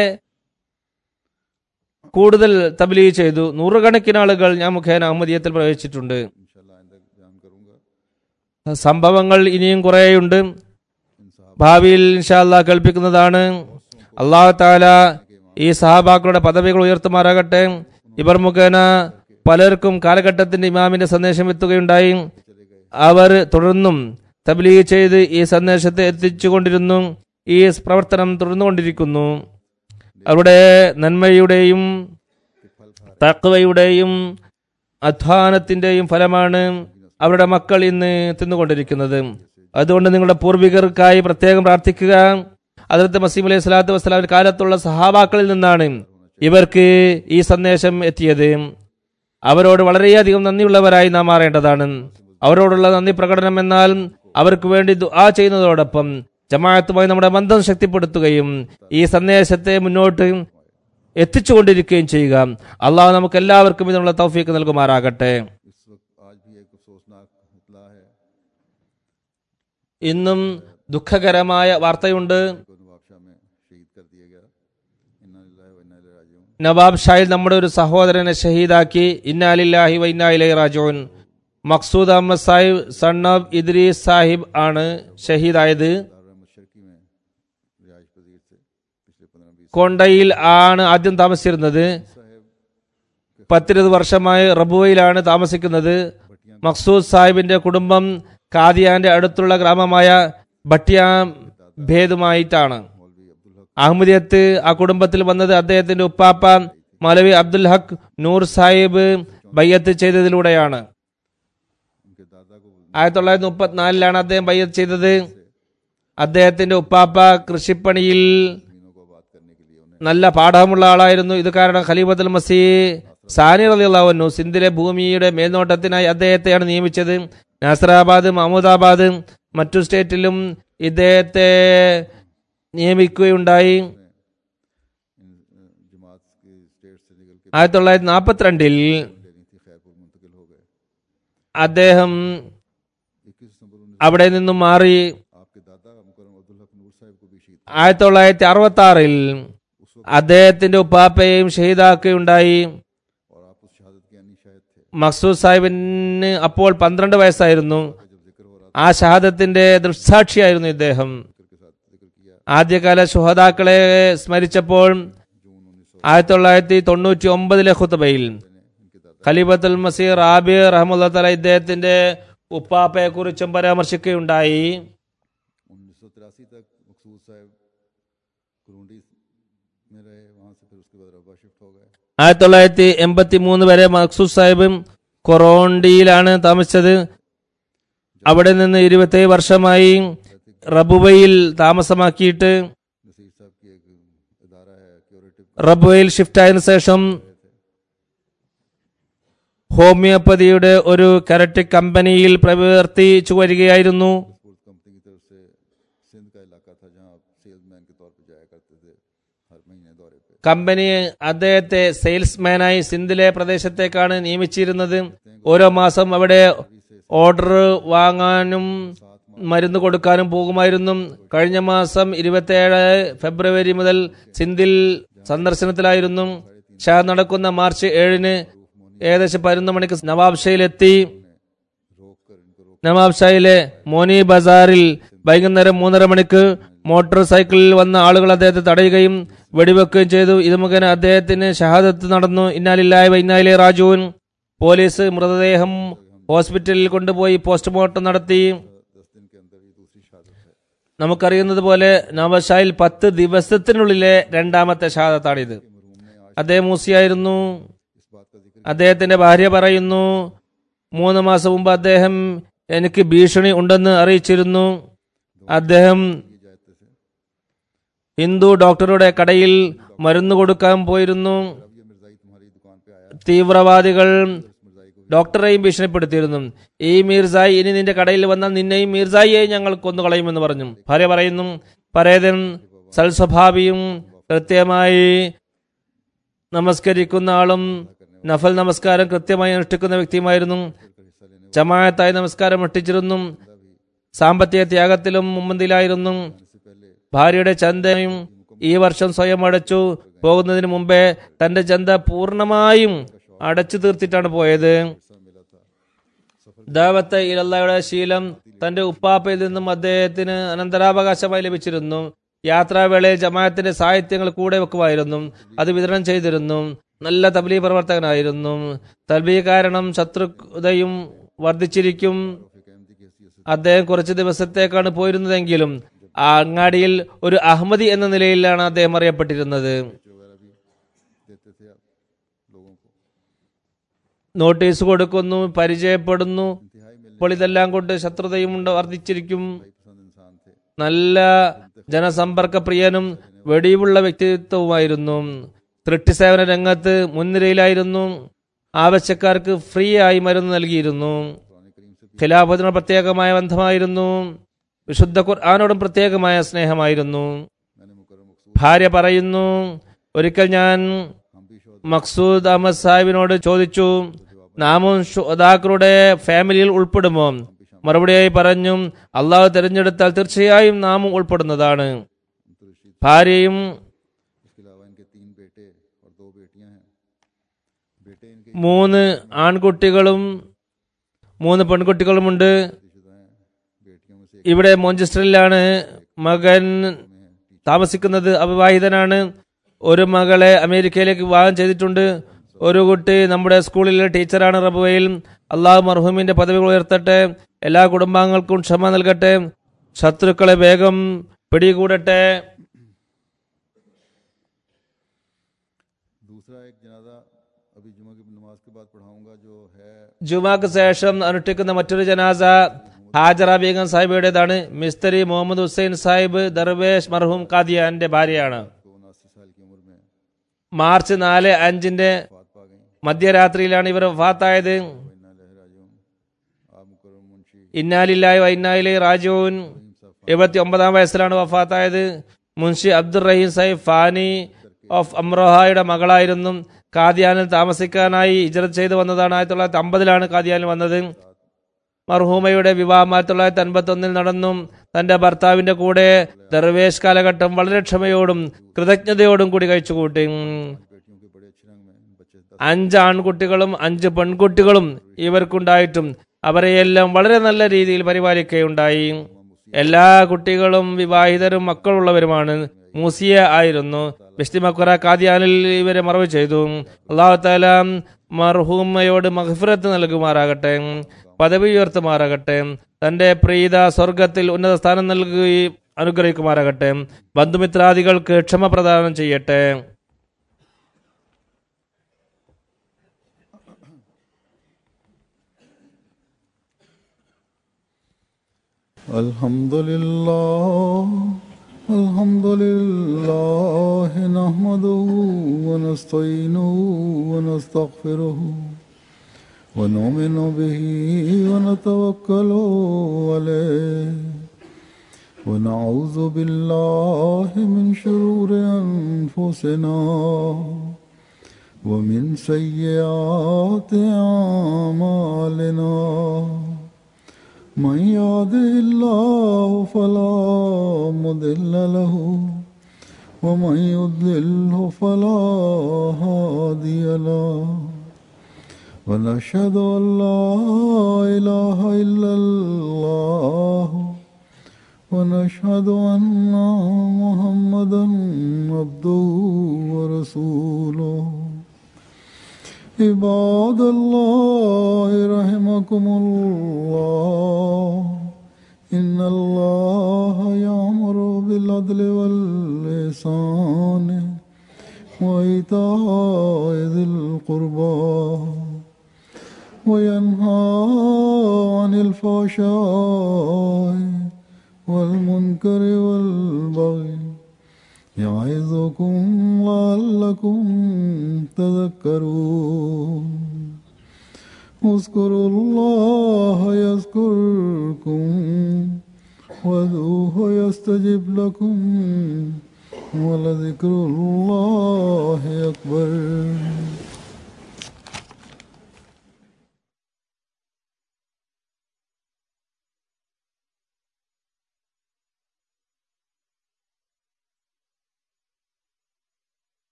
S2: കൂടുതൽ തബ്ലീഗ് ചെയ്തു നൂറുകണക്കിന് ആളുകൾ ഞാൻ മുഖേന അഹമ്മദീയത്തിൽ പ്രവേശിച്ചിട്ടുണ്ട്
S1: इंशाल्लाह आइंदा बयान करूंगा
S2: സംഭവങ്ങൾ ഇനിയും കുറേയുണ്ട്
S1: इन साहब
S2: ഭാവിയിൽ ഇൻഷാല്ല കേൾപ്പിക്കുന്നതാണ് അള്ളാഹു താല ഈ സഹാബാക്കളുടെ പദവികൾ ഉയർത്തുമാറാകട്ടെ ഇവർ മുഖേന പലർക്കും കാലഘട്ടത്തിന്റെ ഇമാമിന്റെ സന്ദേശം എത്തുകയുണ്ടായി അവർ തുടർന്നും തബ്ലീഗ് ചെയ്ത് ഈ സന്ദേശത്തെ എത്തിച്ചുകൊണ്ടിരുന്നു ഈ പ്രവർത്തനം തുടർന്നുകൊണ്ടിരിക്കുന്നു അവരുടെ നന്മയുടെയും തക്വയുടെയും അധ്വാനത്തിന്റെയും ഫലമാണ് അവരുടെ മക്കൾ ഇന്ന് തിന്നുകൊണ്ടിരിക്കുന്നത് അതുകൊണ്ട് നിങ്ങളുടെ പൂർവികർക്കായി പ്രത്യേകം പ്രാർത്ഥിക്കുക അതിർത്ത് മസീം അലൈഹി സ്വലാത്തു വസ്സലാമിന്റെ കാലത്തുള്ള സഹാബാക്കളിൽ നിന്നാണ് ഇവർക്ക് ഈ സന്ദേശം എത്തിയത് അവരോട് വളരെയധികം നന്ദിയുള്ളവരായി നാം മാറേണ്ടതാണ് അവരോടുള്ള നന്ദി പ്രകടനം എന്നാൽ അവർക്ക് വേണ്ടി ദുആ ചെയ്യുന്നതോടൊപ്പം ജമാഅത്തുമായി നമ്മുടെ ബന്ധം ശക്തിപ്പെടുത്തുകയും ഈ സന്ദേശത്തെ മുന്നോട്ട് എത്തിച്ചുകൊണ്ടിരിക്കുകയും ചെയ്യുക അള്ളാഹു നമുക്ക് എല്ലാവർക്കും ഇതിനുള്ള തൗഫീക്ക് നൽകുമാറാകട്ടെ
S1: इस वक्त आज भी एक अफसोसनाक इतला है
S2: ഇന്നും ദുഃഖകരമായ വാർത്തയുണ്ട്
S1: को नवाब शाह में शहीद कर दिया गया इन्ना लिल्लाहि व इन्ना इलैहि राजिऊन
S2: നവാബ് ഷായിൽ നമ്മുടെ ഒരു സഹോദരനെ ഷഹീദാക്കി ഇന്നാലില്ലാഹി വൈനായിലൈ റാജോൻ മക്സൂദ് അഹമ്മദ് സാഹിബ് സൺ ഓഫ് ഇദ്രീസ് സാഹിബ് ആണ് ഷഹീദായത്
S1: दारुल अहमद शर्की में रिहाइश पजीर थे पिछले पंद्रह बीस
S2: കൊണ്ടയിൽ ആണ് ആദ്യം താമസിച്ചിരുന്നത് പത്തിരുപത് വർഷമായി റബുവയിലാണ് താമസിക്കുന്നത് മക്സൂദ് സാഹിബിന്റെ കുടുംബം കാദിയാന്റെ അടുത്തുള്ള ഗ്രാമമായ ബട്ടിയ ഭേദമായിട്ടാണ്
S1: मौलवी अब्दुल हक
S2: അഹമ്മദിയത്ത് ആ കുടുംബത്തിൽ വന്നത് അദ്ദേഹത്തിന്റെ ഉപ്പാപ്പ മൗലവി അബ്ദുൽ ഹക്ക് നൂർ സാഹിബ് ബയ്യത്ത് ചെയ്തതിലൂടെയാണ്
S1: उनके दादा को
S2: ആയിരത്തി തൊള്ളായിരത്തി മുപ്പത്തിനാലിലാണ് അദ്ദേഹം ബയ്യത്ത് ചെയ്തത് അദ്ദേഹത്തിന്റെ ഉപ്പാപ്പ കൃഷിപ്പണിയിൽ
S1: जमीनों को आबाद करने के लिए उन्हें
S2: നല്ല പാഠമുള്ള ആളായിരുന്നു ഇത് കാരണം ഖലീഫത്തുൽ മസീ സാനി റലിയുള്ളവന്നു സിന്ധിലെ ഭൂമിയുടെ മേൽനോട്ടത്തിനായി അദ്ദേഹത്തെയാണ് നിയമിച്ചത് നാസറാബാദ് മഹമ്മൂദാബാദ് മറ്റു സ്റ്റേറ്റിലും ഇദ്ദേഹത്തെ നിയമിക്കുകയുണ്ടായി
S1: इन अ, जमात के स्टेट से निकल के
S2: ആയിരത്തി തൊള്ളായിരത്തി നാൽപ്പത്തിരണ്ടിൽ
S1: लेनी थी खैरपुर मुंतकिल हो गए
S2: അദ്ദേഹം
S1: इक्कीस दिसंबर उन्नीस
S2: അവിടെ നിന്നും माറി
S1: आपके दादा मुकरम अब्दुल हक नूर साहब को भी शहीद
S2: ആയിരത്തി തൊള്ളായിരത്തി അറുപത്തി ആറിൽ അദ്ദേഹത്തിന്റെ ഉപ്പാപ്പയെയും ഷഹീദാക്കുകയുണ്ടായി
S1: और आप उस शहादत के अन्य शायद थे
S2: മക്സൂദ് സാഹിബിന് അപ്പോൾ പന്ത്രണ്ട് വയസ്സായിരുന്നു
S1: जब जिक्र हो रहा
S2: ആ ഷഹാദത്തിന്റെ ദൃക്സാക്ഷിയായിരുന്നു ഇദ്ദേഹം
S1: जिक्र के साथ जिक्र किया
S2: ആദ്യകാല ശുഹതാക്കളെ സ്മരിച്ചപ്പോൾ
S1: जून उन्नीस सौ
S2: ആയിരത്തി തൊള്ളായിരത്തി തൊണ്ണൂറ്റി ഒമ്പതിലെ ഖുത്തുബയിൽ
S1: इनके दादा
S2: ഖലീഫത്തുൽ മസീർ റാബി റഹമുല്ല തല ഇദ്ദേഹത്തിന്റെ ഉപ്പാപ്പയെ കുറിച്ചും പരാമർശിക്കുകയുണ്ടായി
S1: उन्नीस सौ तिरासी तक मकसूद साहब कुरुंडी में रहे वहाँ वहाँ से फिर उसके बाद रब्बा शिफ्ट हो गए
S2: ആയിരത്തി തൊള്ളായിരത്തി എൺപത്തി മൂന്ന് വരെ മഖ്സൂസ് സാഹിബും കൊറോണ്ടിയിലാണ് താമസിച്ചത് അവിടെ നിന്ന് ഇരുപത്തേഴ് വർഷമായി റബുബയിൽ താമസമാക്കിയിട്ട്
S1: नसीर साहब की एक इदारा है क्योरेटिव
S2: റബുബയിൽ ഷിഫ്റ്റ് ആയതിനു ശേഷം ഹോമിയോപ്പതിയുടെ ഒരു കരട്ടിക് കമ്പനിയിൽ പ്രവർത്തിച്ചു വരികയായിരുന്നു
S1: स्पोर्ट्स कंपनी की तरफ से सिंध का इलाका था जहाँ आप सेल्समैन के तौर पर जाया करते थे हर महीने दौरे पे
S2: കമ്പനി അദ്ദേഹത്തെ സെയിൽസ്മാനായി സിന്ധിലെ പ്രദേശത്തേക്കാണ് നിയമിച്ചിരുന്നത് ഓരോ മാസം അവിടെ ഓർഡർ വാങ്ങാനും മരുന്ന് കൊടുക്കാനും പോകുമായിരുന്നു കഴിഞ്ഞ മാസം ഇരുപത്തിയേഴ് ഫെബ്രുവരി മുതൽ സിന്ധിൽ സന്ദർശനത്തിലായിരുന്നു ഷാ നടക്കുന്ന മാർച്ച് ഏഴിന് ഏകദേശം പതിനൊന്ന് മണിക്ക് നവാബ് ഷയിലെത്തി
S1: रोक कर इनको रोक
S2: നവാബ് ഷായിലെ മോനി ബസാറിൽ വൈകുന്നേരം മൂന്നര മണിക്ക് മോട്ടോർ സൈക്കിളിൽ വന്ന ആളുകൾ അദ്ദേഹത്തെ തടയുകയും വെടിവെക്കുകയും ചെയ്തു ഇത് മുഖേന അദ്ദേഹത്തിന് ഷഹാദത്ത് നടന്നു ഇന്നാലില്ലായ വൈന്നാലിലെ രാജുവിൻ പോലീസ് മൃതദേഹം ഹോസ്പിറ്റലിൽ കൊണ്ടുപോയി പോസ്റ്റ്മോർട്ടം നടത്തി
S1: दस दिन के अंदर ये दूसरी शहादत है
S2: നമുക്കറിയുന്നത് പോലെ നവാബ് ഷായിൽ പത്ത് ദിവസത്തിനുള്ളിലെ രണ്ടാമത്തെ ഷഹാദത്താണിത്
S1: मरहूम ने आज
S2: അദ്ദേഹം മൂസിയായിരുന്നു
S1: इस बात का जिक्र
S2: അദ്ദേഹത്തിന്റെ ഭാര്യ പറയുന്നു മൂന്ന് മാസം മുമ്പ് അദ്ദേഹം എനിക്ക് ഭീഷണി ഉണ്ടെന്ന് അറിയിച്ചിരുന്നു അദ്ദേഹം
S1: किए जाते थे
S2: ഹിന്ദു ഡോക്ടറുടെ കടയിൽ മരുന്ന് കൊടുക്കാൻ പോയിരുന്നു
S1: अब ये मिर्जाई तुम्हारी दुकान पे आया
S2: തീവ്രവാദികൾ
S1: इस मिर्जाई को
S2: ഡോക്ടറെയും ഭീഷണിപ്പെടുത്തിയിരുന്നു ഈ മീർസായി ഇനി നിന്റെ കടയിൽ വന്നാൽ നിന്നെയും മീർസായിയെ ഞങ്ങൾ കൊന്നുകളയുമെന്ന് പറഞ്ഞു ഭാര്യ പറയുന്നു പരേതൻ സൽസ്വഭാവിയും കൃത്യമായി നമസ്കരിക്കുന്ന ആളും നഫൽ നമസ്കാരം കൃത്യമായി അനുഷ്ഠിക്കുന്ന വ്യക്തിയുമായിരുന്നു
S1: हिस्सा लेने
S2: ജമാഅത്തായി നമസ്കാരം അനുഷ്ഠിച്ചിരുന്നു സാമ്പത്തിക ത്യാഗത്തിലും മുമ്പന്തിലായിരുന്നു
S1: से पहले
S2: ഭാര്യയുടെ ചന്തയും ഈ വർഷം സ്വയം അടച്ചു പോകുന്നതിന് മുമ്പേ തന്റെ ചന്ത പൂർണ്ണമായും അടച്ചു തീർത്തിട്ടാണ് പോയത്
S1: हिस्सा मिला था
S2: ദാവത്ത് ഇലല്ലയുടെ ശീലം തന്റെ ഉപ്പാപ്പയിൽ നിന്നും അദ്ദേഹത്തിന് അനന്തരാവകാശമായി ലഭിച്ചിരുന്നു യാത്രാവേളയിൽ ജമാഅത്തിന്റെ സാഹിത്യങ്ങൾ കൂടെ വെക്കുമായിരുന്നു അത് വിതരണം ചെയ്തിരുന്നു നല്ല തബ്ലീ പ്രവർത്തകനായിരുന്നു തൽബീ കാരണം ശത്രുതയും വർദ്ധിച്ചിരിക്കും
S1: रफीक अहमदी की हैसियत से
S2: അദ്ദേഹം കുറച്ച് ദിവസത്തേക്കാണ് പോയിരുന്നതെങ്കിലും ആ അങ്ങാടിയിൽ ഒരു അഹമ്മദി എന്ന നിലയിലാണ് അദ്ദേഹം അറിയപ്പെട്ടിരുന്നത്
S1: वगैरह भी देते थे आप लोगों को
S2: നോട്ടീസ് കൊടുക്കുന്നു പരിചയപ്പെടുന്നു
S1: इंतहाई मिलने
S2: അപ്പോൾ ഇതെല്ലാം കൊണ്ട് ശത്രുതയും ഉണ്ട് വർദ്ധിച്ചിരിക്കും
S1: पसंद इंसान थे
S2: നല്ല ജനസമ്പർക്ക പ്രിയനും വെടിവുള്ള വ്യക്തിത്വവുമായിരുന്നു തൃട്ടി സേവന രംഗത്ത് മുൻനിരയിലായിരുന്നു ആവശ്യക്കാർക്ക് ഫ്രീ ആയി മരുന്ന് നൽകിയിരുന്നു
S1: कुरान करीम से
S2: ഖിലാഫത്തിനോട് പ്രത്യേകമായ ബന്ധമായിരുന്നു വിശുദ്ധ ഖുർആാനോടും പ്രത്യേകമായ സ്നേഹമായിരുന്നു
S1: मैंने मुकरम मकसूद
S2: ഭാര്യ പറയുന്നു ഒരിക്കൽ ഞാൻ
S1: हम भी शोध
S2: മക്സൂദ് അഹമ്മദ് സാഹിബിനോട് ചോദിച്ചു നാമും ഷുഹദാക്കളുടെ ഫാമിലിയിൽ ഉൾപ്പെടുമോ മറുപടിയായി പറഞ്ഞു അള്ളാഹു തിരഞ്ഞെടുത്താൽ തീർച്ചയായും നാമും ഉൾപ്പെടുന്നതാണ്
S1: रशीद
S2: ഭാര്യയും
S1: इसके अलावा इनके तीन बेटे और दो बेटियां हैं बेटे इनके
S2: മൂന്ന് ആൺകുട്ടികളും മൂന്ന് പെൺകുട്ടികളുമുണ്ട്
S1: शादीशुदा हैं बेटियों में से एक
S2: ഇവിടെ മോഞ്ചസ്റ്ററിലാണ് മകൻ
S1: में है
S2: താമസിക്കുന്നത് അവിവാഹിതനാണ് ഒരു മകളെ അമേരിക്കയിലേക്ക് വിവാഹം ചെയ്തിട്ടുണ്ട് ഒരു കുട്ടി നമ്മുടെ സ്കൂളിലെ ടീച്ചറാണ് റബുവയിൽ അള്ളാഹു മർഹൂമിന്റെ പദവികൾ ഉയർത്തട്ടെ എല്ലാ കുടുംബാംഗങ്ങൾക്കും ക്ഷമ നൽകട്ടെ ശത്രുക്കളെ വേഗം പിടികൂടട്ടെ
S1: दूसरा एक जनाजा अभी जुमा की नमाज के बाद पढ़ाऊंगा जो है
S2: ജുമാക്ക് ശേഷം അനുഷ്ഠിക്കുന്ന മറ്റൊരു ജനാസ ഹാജറ ബീഗം സാഹിബയുടേതാണ് മിസ്തരി മുഹമ്മദ് ഹുസൈൻ സാഹിബ് ദർവേഷ് മർഹൂം കാദിയാന്റെ ഭാര്യയാണ്
S1: को उनासी साल की उम्र में
S2: മാർച്ച് നാല് അഞ്ചിന്റെ
S1: फात पा गई
S2: മധ്യരാത്രിയിലാണ് ഇവർ വഫാത്തായത്
S1: इन्ना लहराजून आप मुकरम मुंशी
S2: ഇന്നാലില്ലായി വൈന്നാലി റാജുവിൻ എഴുപത്തി ഒമ്പതാം വയസ്സിലാണ് വഫാത്തായത് മുൻഷി അബ്ദുൾ റഹീം സാഹിബ് ഫാനി ഓഫ് അമ്രോഹായുടെ മകളായിരുന്നു കാദിയാനിൽ താമസിക്കാനായി ഇജറത്ത് ചെയ്തു വന്നതാണ് ആയിരത്തി തൊള്ളായിരത്തി അമ്പതിലാണ് കാദിയാനിൽ വന്നത് മർഹൂമയുടെ വിവാഹം ആയിരത്തി തൊള്ളായിരത്തി അൻപത്തി ഒന്നിൽ നടന്നു തന്റെ ഭർത്താവിന്റെ കൂടെ ദർവേഷ് കാലഘട്ടം വളരെ ക്ഷമയോടും കൃതജ്ഞതയോടും കൂടി കഴിച്ചുകൂട്ടി
S1: बेटियों के बड़े अच्छे रंग में बच्चे दस
S2: അഞ്ച് ആൺകുട്ടികളും അഞ്ച് പെൺകുട്ടികളും ഇവർക്കുണ്ടായിട്ടും അവരെയെല്ലാം വളരെ നല്ല രീതിയിൽ പരിപാലിക്കുകയുണ്ടായി എല്ലാ കുട്ടികളും വിവാഹിതരും മക്കളുള്ളവരുമാണ് മൂസിയ ആയിരുന്നു ബിസ്തി മക്കുറ കാദിയാനിൽ ഇവരെ മറവ് ചെയ്തു അള്ളാഹു താല മർഹൂമയോട് മഹഫിറത്ത് നൽകുമാറാകട്ടെ പദവി ഉയർത്തുമാറാകട്ടെ തന്റെ പ്രീത സ്വർഗത്തിൽ ഉന്നത സ്ഥാനം നൽകി അനുഗ്രഹിക്കുമാറാകട്ടെ ബന്ധുമിത്രാദികൾക്ക് ക്ഷമ പ്രദാനം ചെയ്യട്ടെ
S1: الحمد لله الحمد لله نحمده ونستعينه ونستغفره ونؤمن به ونتوكل عليه ونعوذ بالله من شرور أنفسنا ومن سيئات أعمالنا من يهده الله فلا مضل له ومن يضلله فلا هادي له ونشهد أن لا إله إلا الله ونشهد أن محمدا عبده ورسوله عباد الله رحمكم الله إن الله يأمر بالعدل والإحسان وإيتاء ذي القربى وينهى عن الفحشاء والمنكر والبغي يعظكم لعلكم تذكرون اذكروا الله يذكركم وذوه يستجب لكم ولذكر الله أكبر